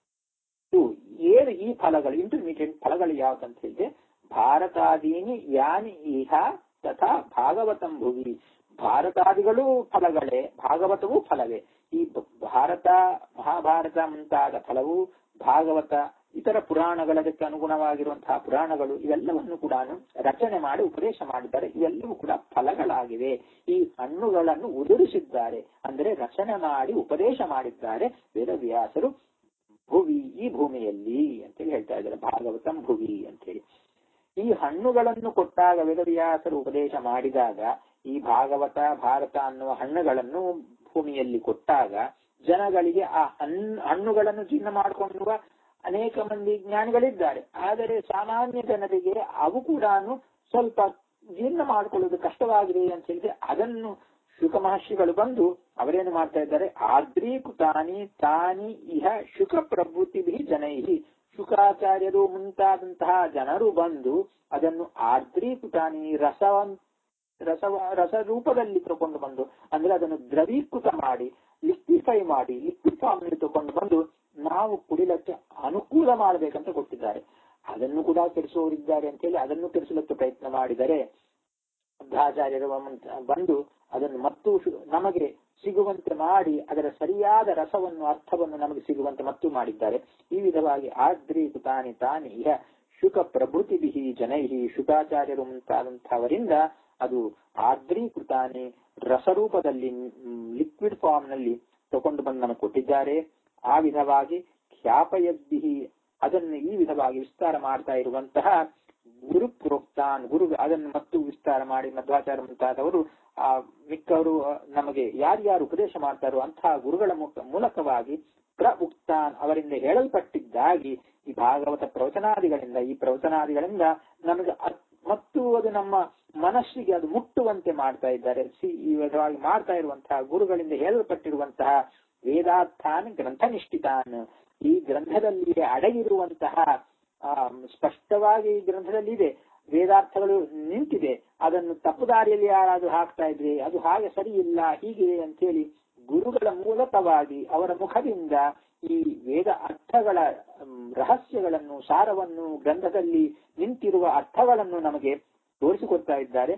ಇವು ಏನು ಈ ಫಲಗಳು ಇಂಟರ್ಮೀಡಿಯೇಟ್ ಫಲಗಳು ಯಾವ್ದಂತ ಹೇಳಿದ್ರೆ ಭಾರತಾದೀನಿ ಯಾನಿ ಇಹ ತಥಾ ಭಾಗವತಂ ಭುವಿ ಭಾರತಾದಿಗಳೂ ಫಲಗಳೇ ಭಾಗವತವೂ ಫಲವೇ ಈ ಭಾರತ ಮಹಾಭಾರತ ಮುಂತಾದ ಫಲವು ಭಾಗವತ ಇತರ ಪುರಾಣಗಳದಕ್ಕೆ ಅನುಗುಣವಾಗಿರುವಂತಹ ಪುರಾಣಗಳು ಇವೆಲ್ಲವನ್ನು ಕೂಡ ರಚನೆ ಮಾಡಿ ಉಪದೇಶ ಮಾಡಿದ್ದಾರೆ ಇವೆಲ್ಲವೂ ಕೂಡ ಫಲಗಳಾಗಿವೆ ಈ ಹಣ್ಣುಗಳನ್ನು ಉದುರಿಸಿದ್ದಾರೆ ಅಂದರೆ ರಚನೆ ಮಾಡಿ ಉಪದೇಶ ಮಾಡಿದ್ದಾರೆ ವೇದವ್ಯಾಸರು ಭುವಿ ಈ ಭೂಮಿಯಲ್ಲಿ ಅಂತೇಳಿ ಹೇಳ್ತಾ ಇದ್ದಾರೆ ಭಾಗವತಂ ಭುವಿ ಅಂತೇಳಿ ಈ ಹಣ್ಣುಗಳನ್ನು ಕೊಟ್ಟಾಗ ವೇದವ್ಯಾಸರು ಉಪದೇಶ ಮಾಡಿದಾಗ ಈ ಭಾಗವತ ಭಾರತ ಅನ್ನುವ ಹಣ್ಣುಗಳನ್ನು ಭೂಮಿಯಲ್ಲಿ ಕೊಟ್ಟಾಗ ಜನಗಳಿಗೆ ಆ ಹಣ್ಣು ಹಣ್ಣುಗಳನ್ನು ಜೀರ್ಣ ಮಾಡಿಕೊಳ್ಳುವ ಅನೇಕ ಮಂದಿ ಜ್ಞಾನಿಗಳಿದ್ದಾರೆ ಆದರೆ ಸಾಮಾನ್ಯ ಜನರಿಗೆ ಅವು ಕೂಡ ಸ್ವಲ್ಪ ಜೀರ್ಣ ಮಾಡಿಕೊಳ್ಳುವುದು ಕಷ್ಟವಾಗಿದೆ ಅಂತ ಹೇಳಿದ್ರೆ ಅದನ್ನು ಶುಕ ಮಹರ್ಷಿಗಳು ಬಂದು ಅವರೇನು ಮಾಡ್ತಾ ಇದ್ದಾರೆ ಆದ್ರೀಕೃತಾನಿ ತಾನಿ ಇಹ ಶುಕ ಪ್ರಭೃತಿ ಜನೈಹಿ ಶುಕಾಚಾರ್ಯರು ಮುಂತಾದಂತಹ ಜನರು ಬಂದು ಅದನ್ನು ಆರ್ದ್ರೀಕೃತಾನಿ ರಸವನ್ ರಸವ ರಸ ರೂಪದಲ್ಲಿ ತಗೊಂಡು ಬಂದು ಅಂದ್ರೆ ಅದನ್ನು ದ್ರವೀಕೃತ ಮಾಡಿ ಲಿಕ್ವಿಫೈ ಮಾಡಿ ಲಿಕ್ವಿಡ್ ಫಾರ್ಮ್ ನಲ್ಲಿ ತಗೊಂಡು ಬಂದು ನಾವು ಕುಡಿಲಕ್ಕೆ ಅನುಕೂಲ ಮಾಡಬೇಕಂತ ಕೊಟ್ಟಿದ್ದಾರೆ ಅದನ್ನು ಕೂಡ ಕೆಡಿಸುವವರಿದ್ದಾರೆ ಅಂತ ಹೇಳಿ ಅದನ್ನು ಕೆಡಿಸಲಿಕ್ಕೆ ಪ್ರಯತ್ನ ಮಾಡಿದರೆ ಬುದ್ಧಾಚಾರ್ಯರು ಬಂದು ಅದನ್ನು ಮತ್ತು ನಮಗೆ ಸಿಗುವಂತೆ ಮಾಡಿ ಅದರ ಸರಿಯಾದ ರಸವನ್ನು ಅರ್ಥವನ್ನು ನಮಗೆ ಸಿಗುವಂತೆ ಮತ್ತು ಮಾಡಿದ್ದಾರೆ ಈ ವಿಧವಾಗಿ ಆದ್ರೀಕೃತಾನಿ ತಾನಿ ಇಹ ಶುಕ ಪ್ರಭೃತಿಭಿ ಜನೈಹಿ ಶುಕಾಚಾರ್ಯರು ಮುಂತಾದಂತಹವರಿಂದ ಅದು ಆದ್ರೀಕೃತಾನೆ ರಸರೂಪದಲ್ಲಿ ಲಿಕ್ವಿಡ್ ಫಾರ್ಮ್ ನಲ್ಲಿ ತಗೊಂಡು ಬಂದು ನಮಗೆ ಕೊಟ್ಟಿದ್ದಾರೆ ಆ ವಿಧವಾಗಿ ಖ್ಯಾಪಯದ್ದಿಹಿ ಅದನ್ನು ಈ ವಿಧವಾಗಿ ವಿಸ್ತಾರ ಮಾಡ್ತಾ ಇರುವಂತಹ ಗುರು ಪ್ರೋಕ್ತಾನ್ ಗುರು ಅದನ್ನು ಮತ್ತು ವಿಸ್ತಾರ ಮಾಡಿ ಮಧ್ವಾಚಾರ ಮುಂತಾದವರು ಆ ಮಿಕ್ಕವರು ನಮಗೆ ಯಾರ್ಯಾರು ಉಪದೇಶ ಮಾಡ್ತಾರೋ ಅಂತಹ ಗುರುಗಳ ಮೂಲಕವಾಗಿ ಪ್ರ ಉಕ್ತಾನ್ ಅವರಿಂದ ಹೇಳಲ್ಪಟ್ಟಿದ್ದಾಗಿ ಈ ಭಾಗವತ ಪ್ರವಚನಾದಿಗಳಿಂದ ಈ ಪ್ರವಚನಾದಿಗಳಿಂದ ನಮಗೆ ಮತ್ತು ಅದು ನಮ್ಮ ಮನಸ್ಸಿಗೆ ಅದು ಮುಟ್ಟುವಂತೆ ಮಾಡ್ತಾ ಇದ್ದಾರೆ ಸಿ ಈ ವಿಧವಾಗಿ ಮಾಡ್ತಾ ಇರುವಂತಹ ಗುರುಗಳಿಂದ ಹೇಳಲ್ಪಟ್ಟಿರುವಂತಹ ವೇದಾರ್ಥಾನ್ ಗ್ರಂಥನಿಷ್ಠಿತಾನ್ ಈ ಗ್ರಂಥದಲ್ಲಿ ಅಡಗಿರುವಂತಹ ಆ ಸ್ಪಷ್ಟವಾಗಿ ಈ ಗ್ರಂಥದಲ್ಲಿ ಇದೆ ವೇದಾರ್ಥಗಳು ನಿಂತಿದೆ ಅದನ್ನು ತಪ್ಪು ದಾರಿಯಲ್ಲಿ ಯಾರಾದ್ರೂ ಹಾಕ್ತಾ ಇದ್ರೆ ಅದು ಹಾಗೆ ಸರಿ ಇಲ್ಲ ಹೀಗಿದೆ ಅಂತೇಳಿ ಗುರುಗಳ ಮೂಲಕವಾಗಿ ಅವರ ಮುಖದಿಂದ ಈ ವೇದ ಅರ್ಥಗಳ ರಹಸ್ಯಗಳನ್ನು ಸಾರವನ್ನು ಗ್ರಂಥದಲ್ಲಿ ನಿಂತಿರುವ ಅರ್ಥಗಳನ್ನು ನಮಗೆ ತೋರಿಸಿಕೊಡ್ತಾ ಇದ್ದಾರೆ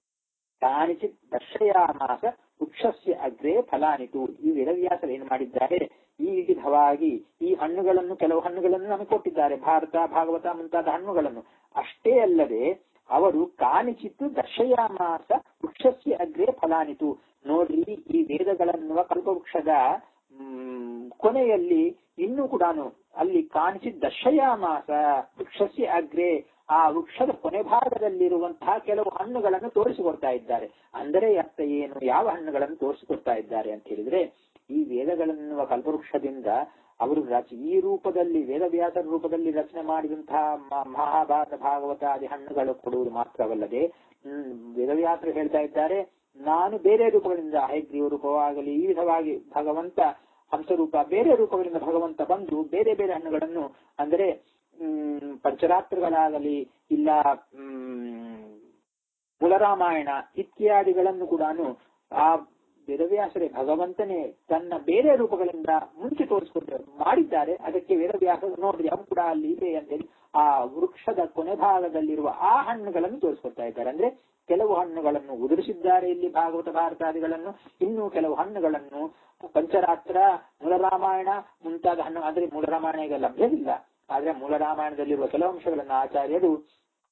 ಕಾಣಿಚಿತ್ ದರ್ಶಯಾಮಾಸ ವೃಕ್ಷಸ್ಯ ಅಗ್ರೇ ಫಲಾನಿತು ಈ ವೇದವ್ಯಾಸರು ಏನು ಮಾಡಿದ್ದಾರೆ ಈ ವಿಧವಾಗಿ ಈ ಹಣ್ಣುಗಳನ್ನು ಕೆಲವು ಹಣ್ಣುಗಳನ್ನು ನಮಗೆ ಕೊಟ್ಟಿದ್ದಾರೆ ಭಾರತ ಭಾಗವತ ಮುಂತಾದ ಹಣ್ಣುಗಳನ್ನು ಅಷ್ಟೇ ಅಲ್ಲದೆ ಅವರು ಕಾಣಿಚಿತ್ತು ದರ್ಶಯಾಮಾಸ ವೃಕ್ಷಸ್ಯ ಅಗ್ರೇ ಫಲಾನಿತು ನೋಡ್ರಿ ಈ ವೇದಗಳನ್ನುವ ಕಲ್ಪವೃಕ್ಷದ ಹ್ಮ್ ಕೊನೆಯಲ್ಲಿ ಇನ್ನೂ ಕೂಡ ಅಲ್ಲಿ ಕಾಣಿಸಿದ ದರ್ಶಯಾಮಾಸ ವೃಕ್ಷಸ್ಯ ಅಗ್ರೆ ಆ ವೃಕ್ಷದ ಕೊನೆ ಭಾಗದಲ್ಲಿರುವಂತಹ ಕೆಲವು ಹಣ್ಣುಗಳನ್ನು ತೋರಿಸಿಕೊಡ್ತಾ ಇದ್ದಾರೆ ಅಂದರೆ ಅರ್ಥ ಏನು ಯಾವ ಹಣ್ಣುಗಳನ್ನು ತೋರಿಸಿಕೊಡ್ತಾ ಇದ್ದಾರೆ ಅಂತ ಹೇಳಿದ್ರೆ ಈ ವೇದಗಳನ್ನುವ ಕಲ್ಪವೃಕ್ಷದಿಂದ ಅವರು ರಚ ಈ ರೂಪದಲ್ಲಿ ವೇದವ್ಯಾಸರ ರೂಪದಲ್ಲಿ ರಚನೆ ಮಾಡಿದಂತಹ ಮಹಾಭಾರತ ಭಾಗವತ ಆದಿ ಹಣ್ಣುಗಳು ಕೊಡುವುದು ಮಾತ್ರವಲ್ಲದೆ ಹ್ಮ್ ವೇದವ್ಯಾಸರು ಹೇಳ್ತಾ ಇದ್ದಾರೆ ನಾನು ಬೇರೆ ರೂಪಗಳಿಂದ ಹೈಗ್ರೀವ ರೂಪವಾಗಲಿ ಈ ವಿಧವಾಗಿ ಭಗವಂತ ಹಂಸರೂಪ ಬೇರೆ ರೂಪಗಳಿಂದ ಭಗವಂತ ಬಂದು ಬೇರೆ ಬೇರೆ ಹಣ್ಣುಗಳನ್ನು ಅಂದರೆ ಹ್ಮ್ ಪಂಚರಾತ್ರಗಳಾಗಲಿ ಇಲ್ಲ ಹ್ಮ್ ಕುಲರಾಮಾಯಣ ಇತ್ಯಾದಿಗಳನ್ನು ಕೂಡ ಆ ವೇದವ್ಯಾಸರೇ ಭಗವಂತನೇ ತನ್ನ ಬೇರೆ ರೂಪಗಳಿಂದ ಮುಂಚೆ ತೋರಿಸಿಕೊಂಡು ಮಾಡಿದ್ದಾರೆ ಅದಕ್ಕೆ ವೇದವ್ಯಾಸ ನೋಡ್ರಿ ಅವು ಕೂಡ ಅಲ್ಲಿ ಇದೆ ಅಂತೇಳಿ ಆ ವೃಕ್ಷದ ಕೊನೆ ಭಾಗದಲ್ಲಿರುವ ಆ ಹಣ್ಣುಗಳನ್ನು ತೋರಿಸ್ಕೊಡ್ತಾ ಇದ್ದಾರೆ ಅಂದ್ರೆ ಕೆಲವು ಹಣ್ಣುಗಳನ್ನು ಉದುರಿಸಿದ್ದಾರೆ ಇಲ್ಲಿ ಭಾಗವತ ಭಾರತಾದಿಗಳನ್ನು ಇನ್ನು ಕೆಲವು ಹಣ್ಣುಗಳನ್ನು ಪಂಚರಾತ್ರ ಮೂಲರಾಮಾಯಣ ಮುಂತಾದ ಹಣ್ಣು ಅಂದ್ರೆ ಮೂಲರಾಮಾಯಣ ಈಗ ಲಭ್ಯವಿಲ್ಲ ಆದ್ರೆ ಮೂಲರಾಮಾಯಣದಲ್ಲಿರುವ ಕೆಲವು ಅಂಶಗಳನ್ನು ಆಚಾರ್ಯರು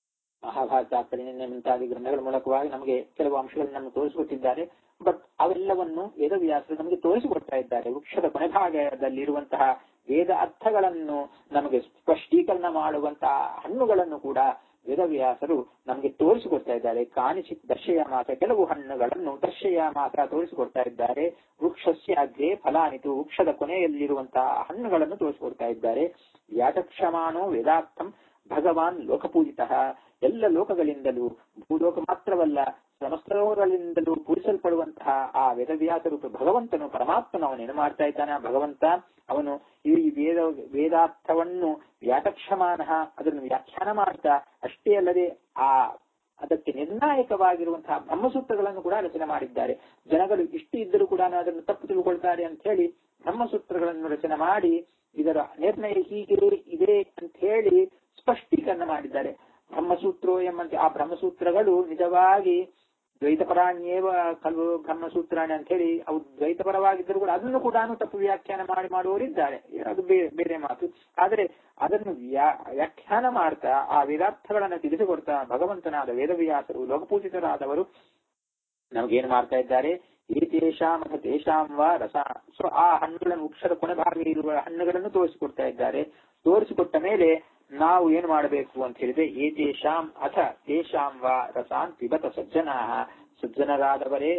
ಮಹಾಭಾರತ ಕಡಿಮೆ ಮುಂತಾದಿ ಗ್ರಂಥಗಳ ಮೂಲಕವಾಗಿ ನಮಗೆ ಕೆಲವು ಅಂಶಗಳನ್ನು ನಮಗೆ ತೋರಿಸಿಕೊಟ್ಟಿದ್ದಾರೆ ಬಟ್ ಅವೆಲ್ಲವನ್ನು ವೇದವ್ಯಾಸರು ನಮಗೆ ತೋರಿಸಿಕೊಡ್ತಾ ಇದ್ದಾರೆ ವೃಕ್ಷದ ಕೊನೆಭಾಗದಲ್ಲಿರುವಂತಹ ವೇದ ಅರ್ಥಗಳನ್ನು ನಮಗೆ ಸ್ಪಷ್ಟೀಕರಣ ಮಾಡುವಂತಹ ಹಣ್ಣುಗಳನ್ನು ಕೂಡ ವೇದವ್ಯಾಸರು ನಮಗೆ ತೋರಿಸಿಕೊಡ್ತಾ ಇದ್ದಾರೆ ಕಾಣಿಸಿ ದರ್ಶಯ ಮಾಸ ಕೆಲವು ಹಣ್ಣುಗಳನ್ನು ದರ್ಶಯ ಮಾತ್ರ ತೋರಿಸಿಕೊಡ್ತಾ ಇದ್ದಾರೆ ವೃಕ್ಷಸ್ಯ ಅಗ್ರೆ ಫಲಾನಿತು ವೃಕ್ಷದ ಕೊನೆಯಲ್ಲಿರುವಂತಹ ಹಣ್ಣುಗಳನ್ನು ತೋರಿಸಿಕೊಡ್ತಾ ಇದ್ದಾರೆ ಯಾಟಕ್ಷಮಾನೋ ವೇದಾರ್ಥಂ ಭಗವಾನ್ ಲೋಕಪೂಜಿತ ಎಲ್ಲ ಲೋಕಗಳಿಂದಲೂ ಭೂಲೋಕ ಮಾತ್ರವಲ್ಲ ಸಮಸ್ತ ಲೋಕಗಳಿಂದಲೂ ಪೂಜಿಸಲ್ಪಡುವಂತಹ ಆ ವೇದವ್ಯಾಸರು ಭಗವಂತನು ಪರಮಾತ್ಮನು ಅವನೇನು ಮಾಡ್ತಾ ಇದ್ದಾನೆ ಆ ಭಗವಂತ ಅವನು ಈ ವೇದ ವೇದಾರ್ಥವನ್ನು ವ್ಯಾಟಕ್ಷಮಾನ ಅದನ್ನು ವ್ಯಾಖ್ಯಾನ ಮಾಡ್ತಾ ಅಷ್ಟೇ ಅಲ್ಲದೆ ಆ ಅದಕ್ಕೆ ನಿರ್ಣಾಯಕವಾಗಿರುವಂತಹ ಬ್ರಹ್ಮಸೂತ್ರಗಳನ್ನು ಕೂಡ ರಚನೆ ಮಾಡಿದ್ದಾರೆ ಜನಗಳು ಇಷ್ಟು ಇದ್ದರೂ ಕೂಡ ಅದನ್ನು ತಪ್ಪು ತಿಳ್ಕೊಳ್ತಾರೆ ಅಂತ ಹೇಳಿ ಬ್ರಹ್ಮಸೂತ್ರಗಳನ್ನು ರಚನೆ ಮಾಡಿ ಇದರ ನಿರ್ಣಯ ಹೀಗೆ ಇದೆ ಅಂತ ಹೇಳಿ ಸ್ಪಷ್ಟೀಕರಣ ಮಾಡಿದ್ದಾರೆ ಬ್ರಹ್ಮಸೂತ್ರೋ ಎಂಬಂತೆ ಆ ಬ್ರಹ್ಮಸೂತ್ರಗಳು ನಿಜವಾಗಿ ದ್ವೈತಪರಾಣ್ಯೇವ ಕಲ್ವು ಬ್ರಹ್ಮಸೂತ್ರಾಣಿ ಅಂತ ಹೇಳಿ ಅವು ದ್ವೈತಪರವಾಗಿದ್ದರೂ ಕೂಡ ಅದನ್ನು ಕೂಡ ತಪ್ಪು ವ್ಯಾಖ್ಯಾನ ಮಾಡಿ ಮಾಡುವವರಿದ್ದಾರೆ ಅದು ಬೇರೆ ಮಾತು ಆದರೆ ಅದನ್ನು ವ್ಯಾಖ್ಯಾನ ಮಾಡ್ತಾ ಆ ವೇದಾರ್ಥಗಳನ್ನು ತಿಳಿಸಿಕೊಡ್ತಾ ಭಗವಂತನಾದ ವೇದವ್ಯಾಸರು ಲೋಕಪೂಜಿತರಾದವರು ನಮಗೇನು ಮಾಡ್ತಾ ಇದ್ದಾರೆ ಏತೇಷಾಂ ಅಥ ತೇಷಾಂ ವಾ ರಸ ಸೊ ಆ ಹಣ್ಣುಗಳನ್ನು ವೃಕ್ಷದ ಕೊನೆಭಾಗ ಇರುವ ಹಣ್ಣುಗಳನ್ನು ತೋರಿಸಿಕೊಡ್ತಾ ಇದ್ದಾರೆ ತೋರಿಸಿಕೊಟ್ಟ ಮೇಲೆ ನಾವು ಏನು ಮಾಡಬೇಕು ಅಂತ ಹೇಳಿದ್ರೆ ಏತೇಷಾಂ ಅಥ ತೇಷಾಂ ವಾ ರಸಾನ್ ಪಿಬತ ಸಜ್ಜನಾ ಸಜ್ಜನರಾದವರೇ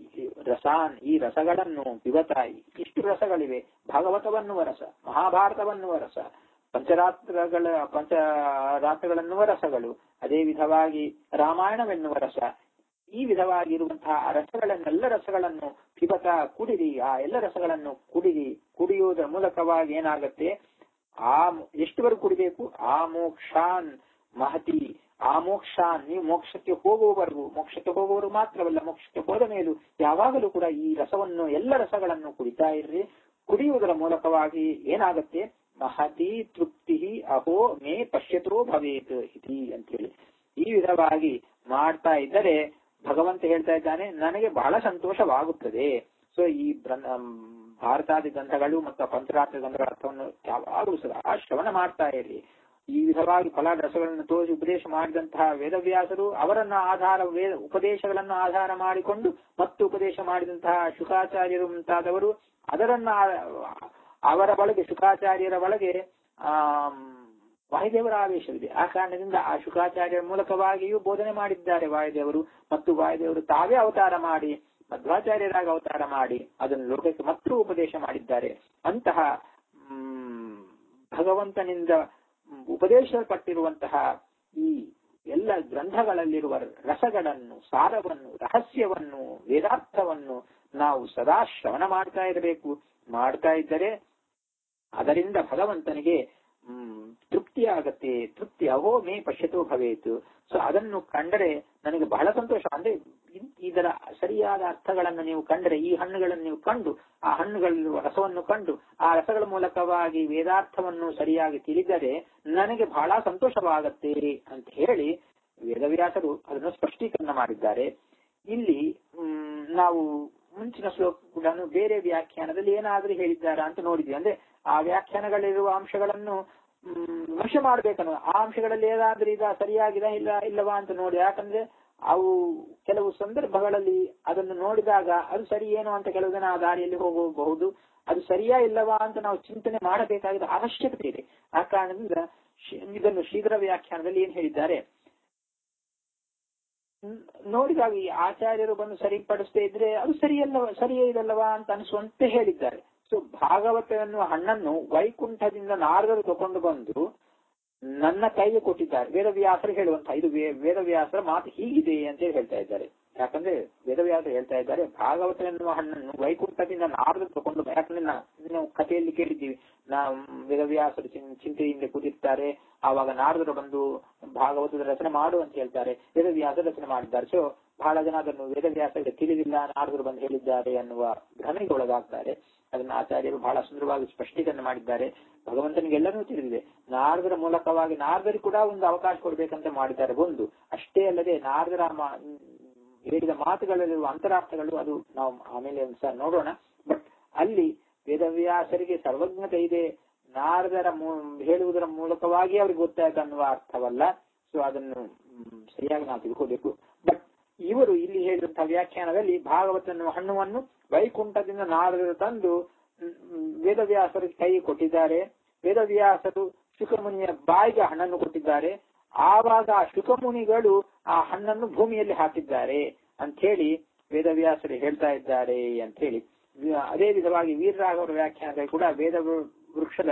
ರಸಾನ್ ಈ ರಸಗಳನ್ನು ಪಿಬತ ಇಷ್ಟು ರಸಗಳಿವೆ ಭಾಗವತವನ್ನುವ ರಸ ಮಹಾಭಾರತವನ್ನುವ ರಸ ಪಂಚರಾತ್ರಗಳ ಪಂಚರಾತ್ರಗಳನ್ನುವ ರಸಗಳು ಅದೇ ವಿಧವಾಗಿ ರಾಮಾಯಣವೆನ್ನುವ ರಸ ಈ ವಿಧವಾಗಿರುವಂತಹ ಆ ರಸಗಳನ್ನೆಲ್ಲ ರಸಗಳನ್ನು ಪಿಬತ ಕುಡಿರಿ ಆ ಎಲ್ಲ ರಸಗಳನ್ನು ಕುಡಿರಿ ಕುಡಿಯುವುದರ ಮೂಲಕವಾಗಿ ಏನಾಗತ್ತೆ ಆ ಎಷ್ಟುವರೆಗೂ ಕುಡಿಬೇಕು ಆ ಮೋಕ್ಷಾನ್ ಮಹತಿ ಆ ಮೋಕ್ಷ ನೀವು ಮೋಕ್ಷಕ್ಕೆ ಹೋಗುವವರೆಗೂ ಮೋಕ್ಷಕ್ಕೆ ಹೋಗುವವರು ಮಾತ್ರವಲ್ಲ ಮೋಕ್ಷಕ್ಕೆ ಹೋದ ಮೇಲೂ ಯಾವಾಗಲೂ ಕೂಡ ಈ ರಸವನ್ನು ಎಲ್ಲ ರಸಗಳನ್ನು ಕುಡಿತಾ ಇರ್ರಿ ಕುಡಿಯುವುದರ ಮೂಲಕವಾಗಿ ಏನಾಗತ್ತೆ ಮಹತಿ ತೃಪ್ತಿ ಅಹೋ ಮೇ ಪಶ್ಯತೋ ಭವೇತ್ ಇತಿ ಅಂತೇಳಿ ಈ ವಿಧವಾಗಿ ಮಾಡ್ತಾ ಇದ್ದರೆ ಭಗವಂತ ಹೇಳ್ತಾ ಇದ್ದಾನೆ ನನಗೆ ಬಹಳ ಸಂತೋಷವಾಗುತ್ತದೆ ಸೊ ಈ ಭಾರತಾದಿ ಗ್ರಂಥಗಳು ಮತ್ತು ಪಂಚರಾತ್ರ ಗ್ರಂಥಗಳ ಅರ್ಥವನ್ನು ಯಾವಾಗಲೂ ಸದಾ ಶ್ರವಣ ಮಾಡ್ತಾ ಇರಿ ಈ ವಿಧವಾಗಿ ಫಲಾದ ರಸಗಳನ್ನು ತೋರಿಸಿ ಉಪದೇಶ ಮಾಡಿದಂತಹ ವೇದವ್ಯಾಸರು ಅವರನ್ನ ಆಧಾರ ವೇದ ಉಪದೇಶಗಳನ್ನು ಆಧಾರ ಮಾಡಿಕೊಂಡು ಮತ್ತು ಉಪದೇಶ ಮಾಡಿದಂತಹ ಶುಕಾಚಾರ್ಯರು ಮುಂತಾದವರು ಅದರನ್ನ ಅವರ ಒಳಗೆ ಶುಕಾಚಾರ್ಯರ ಒಳಗೆ ಆ ವಾಯುದೇವರ ಆವೇಶವಿದೆ ಆ ಕಾರಣದಿಂದ ಆ ಶುಕಾಚಾರ್ಯರ ಮೂಲಕವಾಗಿಯೂ ಬೋಧನೆ ಮಾಡಿದ್ದಾರೆ ವಾಯುದೇವರು ಮತ್ತು ವಾಯುದೇವರು ತಾವೇ ಅವತಾರ ಮಾಡಿ ಮಧ್ವಾಚಾರ್ಯರಾಗಿ ಅವತಾರ ಮಾಡಿ ಅದನ್ನು ಲೋಕಕ್ಕೆ ಮತ್ತು ಉಪದೇಶ ಮಾಡಿದ್ದಾರೆ ಅಂತಹ ಭಗವಂತನಿಂದ ಉಪದೇಶಪಟ್ಟಿರುವಂತಹ ಈ ಎಲ್ಲ ಗ್ರಂಥಗಳಲ್ಲಿರುವ ರಸಗಳನ್ನು ಸಾರವನ್ನು ರಹಸ್ಯವನ್ನು ವೇದಾರ್ಥವನ್ನು ನಾವು ಸದಾ ಶ್ರವಣ ಮಾಡ್ತಾ ಇರಬೇಕು ಮಾಡ್ತಾ ಇದ್ದರೆ ಅದರಿಂದ ಭಗವಂತನಿಗೆ ಹ್ಮ್ ತೃಪ್ತಿ ಆಗತ್ತೆ ತೃಪ್ತಿ ಅಹೋ ಮೇ ಪಶ್ಯತೋ ಭವೇತು ಸೊ ಅದನ್ನು ಕಂಡರೆ ನನಗೆ ಬಹಳ ಸಂತೋಷ ಅಂದ್ರೆ ಇದರ ಸರಿಯಾದ ಅರ್ಥಗಳನ್ನು ನೀವು ಕಂಡರೆ ಈ ಹಣ್ಣುಗಳನ್ನು ನೀವು ಕಂಡು ಆ ಹಣ್ಣುಗಳಿರುವ ರಸವನ್ನು ಕಂಡು ಆ ರಸಗಳ ಮೂಲಕವಾಗಿ ವೇದಾರ್ಥವನ್ನು ಸರಿಯಾಗಿ ತಿಳಿದರೆ ನನಗೆ ಬಹಳ ಸಂತೋಷವಾಗತ್ತೆ ಅಂತ ಹೇಳಿ ವೇದವ್ಯಾಸರು ಅದನ್ನು ಸ್ಪಷ್ಟೀಕರಣ ಮಾಡಿದ್ದಾರೆ ಇಲ್ಲಿ ಹ್ಮ್ ನಾವು ಮುಂಚಿನ ಶ್ಲೋಕ ಕೂಡ ಬೇರೆ ವ್ಯಾಖ್ಯಾನದಲ್ಲಿ ಏನಾದ್ರೂ ಹೇಳಿದ್ದಾರಾ ಅಂತ ನೋಡಿದ್ವಿ ಅಂದ್ರೆ ಆ ವ್ಯಾಖ್ಯಾನಗಳಿರುವ ಅಂಶಗಳನ್ನು ವಿಮರ್ಶೆ ಮಾಡ್ಬೇಕನ್ನು ಆ ಅಂಶಗಳಲ್ಲಿ ಏನಾದ್ರೂ ಈಗ ಸರಿಯಾಗಿದೆ ಇಲ್ಲ ಇಲ್ಲವಾ ಅಂತ ನೋಡಿ ಯಾಕಂದ್ರೆ ಅವು ಕೆಲವು ಸಂದರ್ಭಗಳಲ್ಲಿ ಅದನ್ನು ನೋಡಿದಾಗ ಅದು ಸರಿ ಏನು ಅಂತ ಕೆಲವು ಜನ ಆ ದಾರಿಯಲ್ಲಿ ಹೋಗಬಹುದು ಅದು ಸರಿಯಾ ಇಲ್ಲವಾ ಅಂತ ನಾವು ಚಿಂತನೆ ಮಾಡಬೇಕಾಗಿದ್ದ ಅವಶ್ಯಕತೆ ಇದೆ ಆ ಕಾರಣದಿಂದ ಇದನ್ನು ಶೀಘ್ರ ವ್ಯಾಖ್ಯಾನದಲ್ಲಿ ಏನ್ ಹೇಳಿದ್ದಾರೆ ನೋಡಿದಾಗ ಈ ಆಚಾರ್ಯರು ಬಂದು ಸರಿಪಡಿಸದೇ ಇದ್ರೆ ಅದು ಸರಿಯಲ್ಲ ಸರಿಯೇ ಇದಲ್ಲವಾ ಅಂತ ಅನಿಸುವಂತೆ ಹೇಳಿದ್ದಾರೆ ಸೊ ಭಾಗವತ ಎನ್ನುವ ಹಣ್ಣನ್ನು ವೈಕುಂಠದಿಂದ ನಾರದರು ತಗೊಂಡು ಬಂದು ನನ್ನ ಕೈಗೆ ಕೊಟ್ಟಿದ್ದಾರೆ ವೇದವ್ಯಾಸರು ಹೇಳುವಂತ ಇದು ವೇದವ್ಯಾಸರ ಮಾತು ಹೀಗಿದೆ ಅಂತ ಹೇಳ್ತಾ ಇದ್ದಾರೆ ಯಾಕಂದ್ರೆ ವೇದವ್ಯಾಸರು ಹೇಳ್ತಾ ಇದ್ದಾರೆ ಭಾಗವತ ಎನ್ನುವ ಹಣ್ಣನ್ನು ವೈಕುಂಠದಿಂದ ನಾರದರು ತಗೊಂಡು ಯಾಕಂದ್ರೆ ನಾವು ಕಥೆಯಲ್ಲಿ ಕೇಳಿದ್ದೀವಿ ನಾ ವೇದವ್ಯಾಸರು ಚಿಂತೆಯಿಂದ ಕೂತಿರ್ತಾರೆ ಆವಾಗ ನಾರದರು ಬಂದು ಭಾಗವತದ ರಚನೆ ಮಾಡು ಅಂತ ಹೇಳ್ತಾರೆ ವೇದವ್ಯಾಸ ರಚನೆ ಮಾಡಿದ್ದಾರೆ ಸೊ ಬಹಳ ಜನ ಅದನ್ನು ವೇದವ್ಯಾಸರಿಗೆ ತಿಳಿದಿಲ್ಲ ನಾರದರು ಬಂದು ಹೇಳಿದ್ದಾರೆ ಅನ್ನುವ ಭ್ರಮೆಗೆ ಒಳಗಾಗ್ತಾರೆ ಅದನ್ನ ಆಚಾರ್ಯರು ಬಹಳ ಸುಂದರವಾಗಿ ಸ್ಪಷ್ಟೀಕರಣ ಮಾಡಿದ್ದಾರೆ ಭಗವಂತನಿಗೆ ಎಲ್ಲರೂ ತಿಳಿದಿದೆ ನಾರದರ ಮೂಲಕವಾಗಿ ನಾರದರಿಗೆ ಕೂಡ ಒಂದು ಅವಕಾಶ ಕೊಡ್ಬೇಕಂತ ಮಾಡಿದ್ದಾರೆ ಒಂದು ಅಷ್ಟೇ ಅಲ್ಲದೆ ನಾರದರ ಹೇಳಿದ ಮಾತುಗಳಲ್ಲಿರುವ ಅಂತರಾರ್ಥಗಳು ಅದು ನಾವು ಆಮೇಲೆ ಸಹ ನೋಡೋಣ ಬಟ್ ಅಲ್ಲಿ ವೇದವ್ಯಾಸರಿಗೆ ಸರ್ವಜ್ಞತೆ ಇದೆ ನಾರದರ ಹೇಳುವುದರ ಮೂಲಕವಾಗಿ ಅವ್ರಿಗೆ ಗೊತ್ತಾಯ್ತು ಅನ್ನುವ ಅರ್ಥವಲ್ಲ ಸೊ ಅದನ್ನು ಮ್, ಸರಿಯಾಗಿ ನಾವು ತಿಳ್ಕೋಬೇಕು ಬಟ್ ಇವರು ಇಲ್ಲಿ ಹೇಳಿದಂತಹ ವ್ಯಾಖ್ಯಾನದಲ್ಲಿ ಭಾಗವತನ ಹಣ್ಣುವನ್ನು ವೈಕುಂಠದಿಂದ ನಾರದರು ತಂದು ಮ್, ಮ್, ವೇದವ್ಯಾಸರಿಗೆ ಕೈ ಕೊಟ್ಟಿದ್ದಾರೆ ವೇದವ್ಯಾಸರು ಶುಕಮುನಿಯ ಬಾಯಿಗೆ ಹಣ್ಣನ್ನು ಕೊಟ್ಟಿದ್ದಾರೆ ಆವಾಗ ಆ ಶುಕಮುನಿಗಳು ಆ ಹಣ್ಣನ್ನು ಭೂಮಿಯಲ್ಲಿ ಹಾಕಿದ್ದಾರೆ ಅಂತ ಹೇಳಿ ವೇದವ್ಯಾಸರು ಹೇಳ್ತಾ ಇದ್ದಾರೆ ಅಂತ ಹೇಳಿ ಅದೇ ವಿಧವಾಗಿ ವೀರರಾಘವರ ವ್ಯಾಖ್ಯಾನದಲ್ಲಿ ಕೂಡ ವೇದ ವೃ- ವೃಕ್ಷದ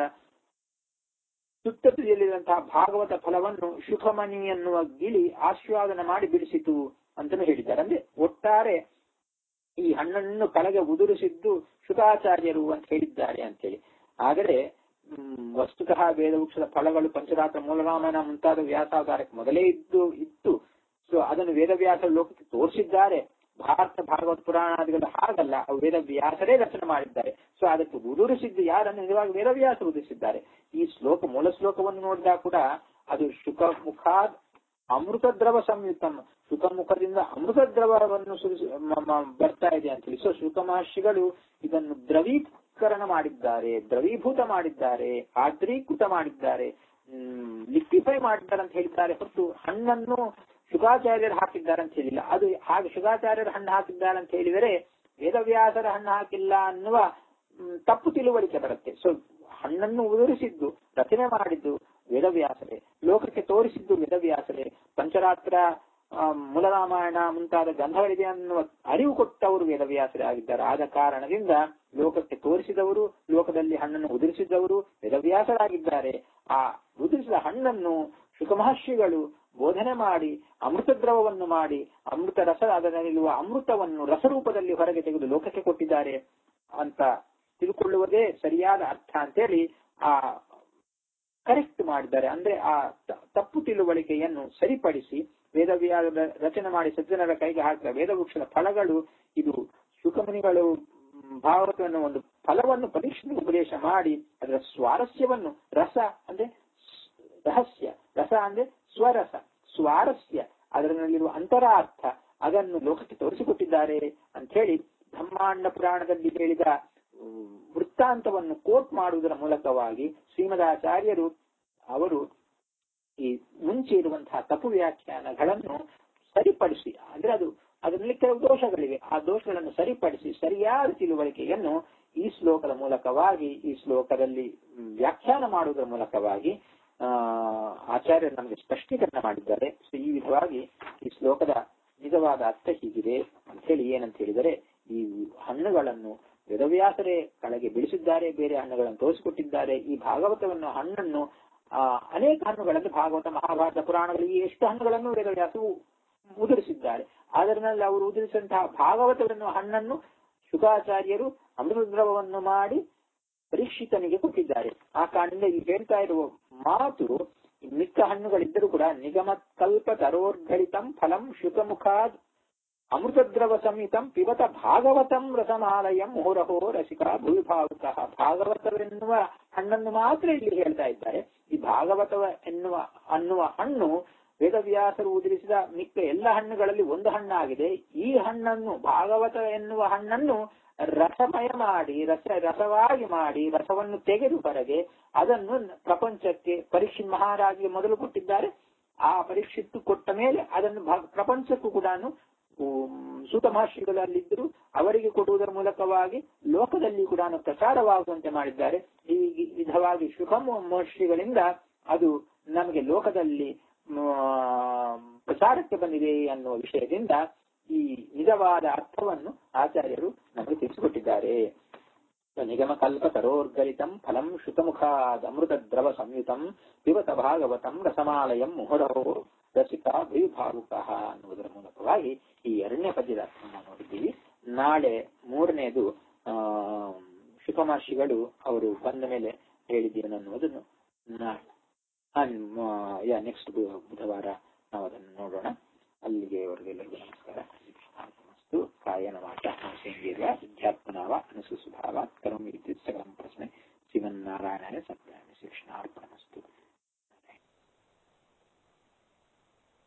ಸುತ್ತತೆಯಲ್ಲಿರುವಂತಹ ಭಾಗವತ ಫಲವನ್ನು ಶುಕಮಣಿ ಎನ್ನುವ ಗಿಳಿ ಆಸ್ವಾದನ ಮಾಡಿ ಬಿಡಿಸಿತು ಅಂತಲೂ ಹೇಳಿದ್ದಾರೆ ಅಂದ್ರೆ ಒಟ್ಟಾರೆ ಈ ಹಣ್ಣನ್ನು ಕೆಳಗೆ ಉದುರಿಸಿದ್ದು ಶುಕಾಚಾರ್ಯರು ಅಂತ ಹೇಳಿದ್ದಾರೆ ಅಂತೇಳಿ ಆದರೆ ಹ್ಮ್, ವಸ್ತುತಃ ವೇದವೃಕ್ಷದ ಫಲಗಳು ಪಂಚರಾತ್ರ ಮೂಲರಾಮಾಯಣ ಮುಂತಾದ ವ್ಯಾಸಾವತಾರಕ್ಕೆ ಮೊದಲೇ ಇದ್ದು ಇತ್ತು ಸೊ ಅದನ್ನು ವೇದವ್ಯಾಸ ಲೋಕಕ್ಕೆ ತೋರಿಸಿದ್ದಾರೆ ಭಾರತ ಭಾಗವತ ಪುರಾಣಾದಿಗಳು ಹಾಗಲ್ಲ ಅವು ವೇದವ್ಯಾಸರೇ ರಚನೆ ಮಾಡಿದ್ದಾರೆ ಸೊ ಅದಕ್ಕೆ ಉದುರಿಸಿದ್ದು ಯಾರನ್ನು ನಿಜವಾಗಿ ವೇದವ್ಯಾಸ ಉದುರಿಸಿದ್ದಾರೆ ಈ ಶ್ಲೋಕ ಮೂಲ ಶ್ಲೋಕವನ್ನು ನೋಡಿದಾಗ ಕೂಡ ಅದು ಶುಕ ಮುಖಾದ್ ಅಮೃತ ದ್ರವ ಸಂಯುಕ್ತಂ ಶುಕಮುಖದಿಂದ ಅಮೃತ ದ್ರವವನ್ನು ಸುರಿಸಿ ಮ- ಮ- ಬರ್ತಾ ಇದೆ ಅಂತ ಹೇಳಿ ಸೊ ಶುಕ ಮಹರ್ಷಿಗಳು ಇದನ್ನು ದ್ರವೀಕರಣ ಮಾಡಿದ್ದಾರೆ ದ್ರವೀಭೂತ ಮಾಡಿದ್ದಾರೆ ಆದ್ರೀಕೃತ ಮಾಡಿದ್ದಾರೆ ಲಿಕ್ವಿಫೈ ಮಾಡಿದ್ದಾರೆ ಅಂತ ಹೇಳಿದ್ದಾರೆ ಹೊರತು ಹಣ್ಣನ್ನು ಶುಕಾಚಾರ್ಯರು ಹಾಕಿದ್ದಾರೆ ಅಂತ ಹೇಳಿಲ್ಲ ಅದು ಹಾಗೆ ಶುಕಾಚಾರ್ಯರ ಹಣ್ಣು ಹಾಕಿದ್ದಾರೆ ಅಂತ ಹೇಳಿದರೆ ವೇದವ್ಯಾಸರ ಹಣ್ಣು ಹಾಕಿಲ್ಲ ಅನ್ನುವ ಮ್, ತಪ್ಪು ತಿಳುವಳಿಕೆ ಬರುತ್ತೆ ಸೊ ಹಣ್ಣನ್ನು ಉದುರಿಸಿದ್ದು ರಚನೆ ಮಾಡಿದ್ದು ವೇದವ್ಯಾಸರೇ ಲೋಕಕ್ಕೆ ತೋರಿಸಿದ್ದು ವೇದವ್ಯಾಸರೇ ಪಂಚರಾತ್ರ ಆ, ಮೂಲರಾಮಾಯಣ ಮುಂತಾದ ಗ್ರಂಥಗಳಿದೆ ಅನ್ನುವ ಅರಿವು ಕೊಟ್ಟವರು ವೇದವ್ಯಾಸರೇ ಆಗಿದ್ದಾರೆ ಆದ ಕಾರಣದಿಂದ ಲೋಕಕ್ಕೆ ತೋರಿಸಿದವರು ಲೋಕದಲ್ಲಿ ಹಣ್ಣನ್ನು ಉದುರಿಸಿದವರು ವೇದವ್ಯಾಸರಾಗಿದ್ದಾರೆ ಆ ಉದುರಿಸಿದ ಹಣ್ಣನ್ನು ಶುಕಮಹರ್ಷಿಗಳು ಬೋಧನೆ ಮಾಡಿ ಅಮೃತ ದ್ರವವನ್ನು ಮಾಡಿ ಅಮೃತ ರಸ ಅದರಲ್ಲಿರುವ ಅಮೃತವನ್ನು ರಸರೂಪದಲ್ಲಿ ಹೊರಗೆ ತೆಗೆದು ಲೋಕಕ್ಕೆ ಕೊಟ್ಟಿದ್ದಾರೆ ಅಂತ ತಿಳ್ಕೊಳ್ಳುವುದೇ ಸರಿಯಾದ ಅರ್ಥ ಅಂತೇಳಿ ಆ ಕರೆಕ್ಟ್ ಮಾಡಿದ್ದಾರೆ ಅಂದ್ರೆ ಆ ತ- ತಪ್ಪು ತಿಳುವಳಿಕೆಯನ್ನು ಸರಿಪಡಿಸಿ ವೇದವ್ಯಾಸ ರಚನೆ ಮಾಡಿ ಸಜ್ಜನರ ಕೈಗೆ ಹಾಕಿದ ವೇದವೃಕ್ಷದ ಫಲಗಳು ಇದು ಶುಕಮುನಿಗಳು ಮ್, ಭಾಗವತವನ್ನು ಒಂದು ಫಲವನ್ನು ಪರೀಕ್ಷೆ ಉಪದೇಶ ಮಾಡಿ ಅದರ ಸ್ವಾರಸ್ಯವನ್ನು ರಸ ಅಂದ್ರೆ ಸ್- ರಹಸ್ಯ ರಸ ಅಂದ್ರೆ ಸ್ವರಸ ಸ್ವಾರಸ್ಯ ಅದರಲ್ಲಿರುವ ಅಂತರಾರ್ಥ ಅದನ್ನು ಲೋಕಕ್ಕೆ ತೋರಿಸಿಕೊಟ್ಟಿದ್ದಾರೆ ಅಂತ ಹೇಳಿ ಬ್ರಹ್ಮಾಂಡ ಪುರಾಣದಲ್ಲಿ ಹೇಳಿದ ಉಮ್, ವೃತ್ತಾಂತವನ್ನು ಕೋಟ್ ಮಾಡುವುದರ ಮೂಲಕವಾಗಿ ಶ್ರೀಮದಾಚಾರ್ಯರು ಅವರು ಈ ಮುಂಚೆ ಇರುವಂತಹ ತಪ್ಪು ವ್ಯಾಖ್ಯಾನಗಳನ್ನು ಸರಿಪಡಿಸಿ ಅಂದ್ರೆ ಅದು ಅದರಲ್ಲಿ ಕೆಲವು ದೋಷಗಳಿವೆ ಆ ದೋಷಗಳನ್ನು ಸರಿಪಡಿಸಿ ಸರಿಯಾದ ತಿಳುವಳಿಕೆಯನ್ನು ಈ ಶ್ಲೋಕದ ಮೂಲಕವಾಗಿ ಈ ಶ್ಲೋಕದಲ್ಲಿ ಮ್, ವ್ಯಾಖ್ಯಾನ ಮಾಡುವುದರ ಮೂಲಕವಾಗಿ ಆ ಆಚಾರ್ಯರು ನಮಗೆ ಸ್ಪಷ್ಟೀಕರಣ ಮಾಡಿದ್ದಾರೆ ಸೊ ಈ ವಿಧವಾಗಿ ಈ ಶ್ಲೋಕದ ನಿಜವಾದ ಅರ್ಥ ಹೀಗಿದೆ ಅಂತ ಹೇಳಿ ಏನಂತ ಹೇಳಿದರೆ ಈ ಹಣ್ಣುಗಳನ್ನು ವೇದವ್ಯಾಸರೇ ಕೆಳಗೆ ಬಿಡಿಸಿದ್ದಾರೆ ಬೇರೆ ಹಣ್ಣುಗಳನ್ನು ತೋರಿಸಿಕೊಟ್ಟಿದ್ದಾರೆ ಈ ಭಾಗವತವನ್ನು ಹಣ್ಣನ್ನು ಆ ಅನೇಕ ಹಣ್ಣುಗಳಲ್ಲಿ ಭಾಗವತ ಮಹಾಭಾರತ ಪುರಾಣಗಳಲ್ಲಿ ಎಷ್ಟು ಹಣ್ಣುಗಳನ್ನು ವೇದವ್ಯಾಸವು ಉದುರಿಸಿದ್ದಾರೆ ಅದರಲ್ಲಿ ಅವರು ಉದುರಿಸಿದಂತಹ ಭಾಗವತವನ್ನು ಹಣ್ಣನ್ನು ಶುಕಾಚಾರ್ಯರು ಅಮೃತ ದ್ರವವನ್ನು ಮಾಡಿ ಪರೀಕ್ಷಿತನಿಗೆ ಕೊಟ್ಟಿದ್ದಾರೆ ಆ ಕಾರಣದಿಂದ ಇಲ್ಲಿ ಹೇಳ್ತಾ ಇರುವ ಮಾತು ಮಿಕ್ಕ ಹಣ್ಣುಗಳಿದ್ದರೂ ಕೂಡ ನಿಗಮತ್ ಕಲ್ಪ ತರೋರ್ಘಳಿತಂ ಫಲಂ ಶುಕಮುಖಾದ್ ಅಮೃತದ್ರವ ಸಂಹಿತಂ ಪಿಬತ ಭಾಗವತಂ ರಸಮಾಲಯಂ ಮುಹುರಹೋ ರಸಿಕ ಭೂವಿಭಾವುಕ ಭಾಗವತವೆನ್ನುವ ಹಣ್ಣನ್ನು ಮಾತ್ರ ಇಲ್ಲಿ ಹೇಳ್ತಾ ಇದ್ದಾರೆ ಈ ಭಾಗವತವ ಎನ್ನುವ ಅನ್ನುವ ಹಣ್ಣು ವೇದವ್ಯಾಸರು ಉದುರಿಸಿದ ಮಿಕ್ಕ ಎಲ್ಲ ಹಣ್ಣುಗಳಲ್ಲಿ ಒಂದು ಹಣ್ಣಾಗಿದೆ ಈ ಹಣ್ಣನ್ನು ಭಾಗವತ ಎನ್ನುವ ಹಣ್ಣನ್ನು ರಸಮಯ ಮಾಡಿ ರಸ ರಸವಾಗಿ ಮಾಡಿ ರಸವನ್ನು ತೆಗೆದು ಹೊರಗೆ ಅದನ್ನು ಪ್ರಪಂಚಕ್ಕೆ ಪರೀಕ್ಷಿತ್ ಮಹಾರಾಜಿಗೆ ಮೊದಲು ಕೊಟ್ಟಿದ್ದಾರೆ ಆ ಪರೀಕ್ಷಿತ್ತು ಕೊಟ್ಟ ಮೇಲೆ ಅದನ್ನು ಭ- ಪ್ರಪಂಚಕ್ಕೂ ಕೂಡ ಸೂತ ಮಹರ್ಷಿಗಳಲ್ಲಿದ್ದರು ಅವರಿಗೆ ಕೊಡುವುದರ ಮೂಲಕವಾಗಿ ಲೋಕದಲ್ಲಿ ಕೂಡ ಪ್ರಚಾರವಾಗುವಂತೆ ಮಾಡಿದ್ದಾರೆ ಈ ವಿಧವಾಗಿ ಶುಭ ಮಹರ್ಷಿಗಳಿಂದ ಅದು ನಮಗೆ ಲೋಕದಲ್ಲಿ ಮ್, ಪ್ರಚಾರಕ್ಕೆ ಬಂದಿದೆ ಅನ್ನುವ ವಿಷಯದಿಂದ ಈ ನಿಜವಾದ ಅರ್ಥವನ್ನು ಆಚಾರ್ಯರು ನಮಗೆ ತಿಳಿಸಿಕೊಟ್ಟಿದ್ದಾರೆ ನಿಗಮ ಕಲ್ಪ ತರೋರ್ಗಲಿತಂ ಫಲಂ ಶುತಮುಖಾದ್ ಅಮೃತ ದ್ರವ ಸಂಯುತಂ ಪಿಬತ ಭಾಗವತಂ ರಸಮಾಲಯಂ ಮುಹುರಹೋ ರಸಿಕ ಭವಿಭಾವುಕ ಅನ್ನುವುದರ ಮೂಲಕವಾಗಿ ಈ ಎರಡನೇ ಪದ್ಯದ ಅರ್ಥವನ್ನು ನೋಡಿದ್ದೀವಿ ನಾಳೆ ಮೂರನೇದು ಆ ಶುಕಮಹರ್ಷಿಗಳು ಅವರು ಬಂದ ಮೇಲೆ ಹೇಳಿದ್ದೀವಿ ಅನ್ನುವುದನ್ನು ನಾಳೆ ಯಾ ನೆಕ್ಸ್ಟ್ ಬುಧವಾರ ನಾವು ಅದನ್ನು ನೋಡೋಣ ಅಲ್ಲಿಗೆ ಅವರಿಗೆಲ್ಲರಿಗೂ ನಮಸ್ಕಾರ ಅಸ್ತು ಕಾಯನ ವಾಚ ಸಂಗೀರ್ಯ ಸಿದ್ಧಾತ್ಮನಾವ ಅನುಸುಸ್ವಭಾವ ಕರೋಮಿ ವಿದ್ಯುತ್ ಸಕಲಂ ಪ್ರಶ್ನೆ ಶ್ರೀಮನ್ನಾರಾಯಣಾಯ ಸತ್ಯಾಮಿ ಶಿಕ್ಷಣಾರ್ಪಣಮಸ್ತು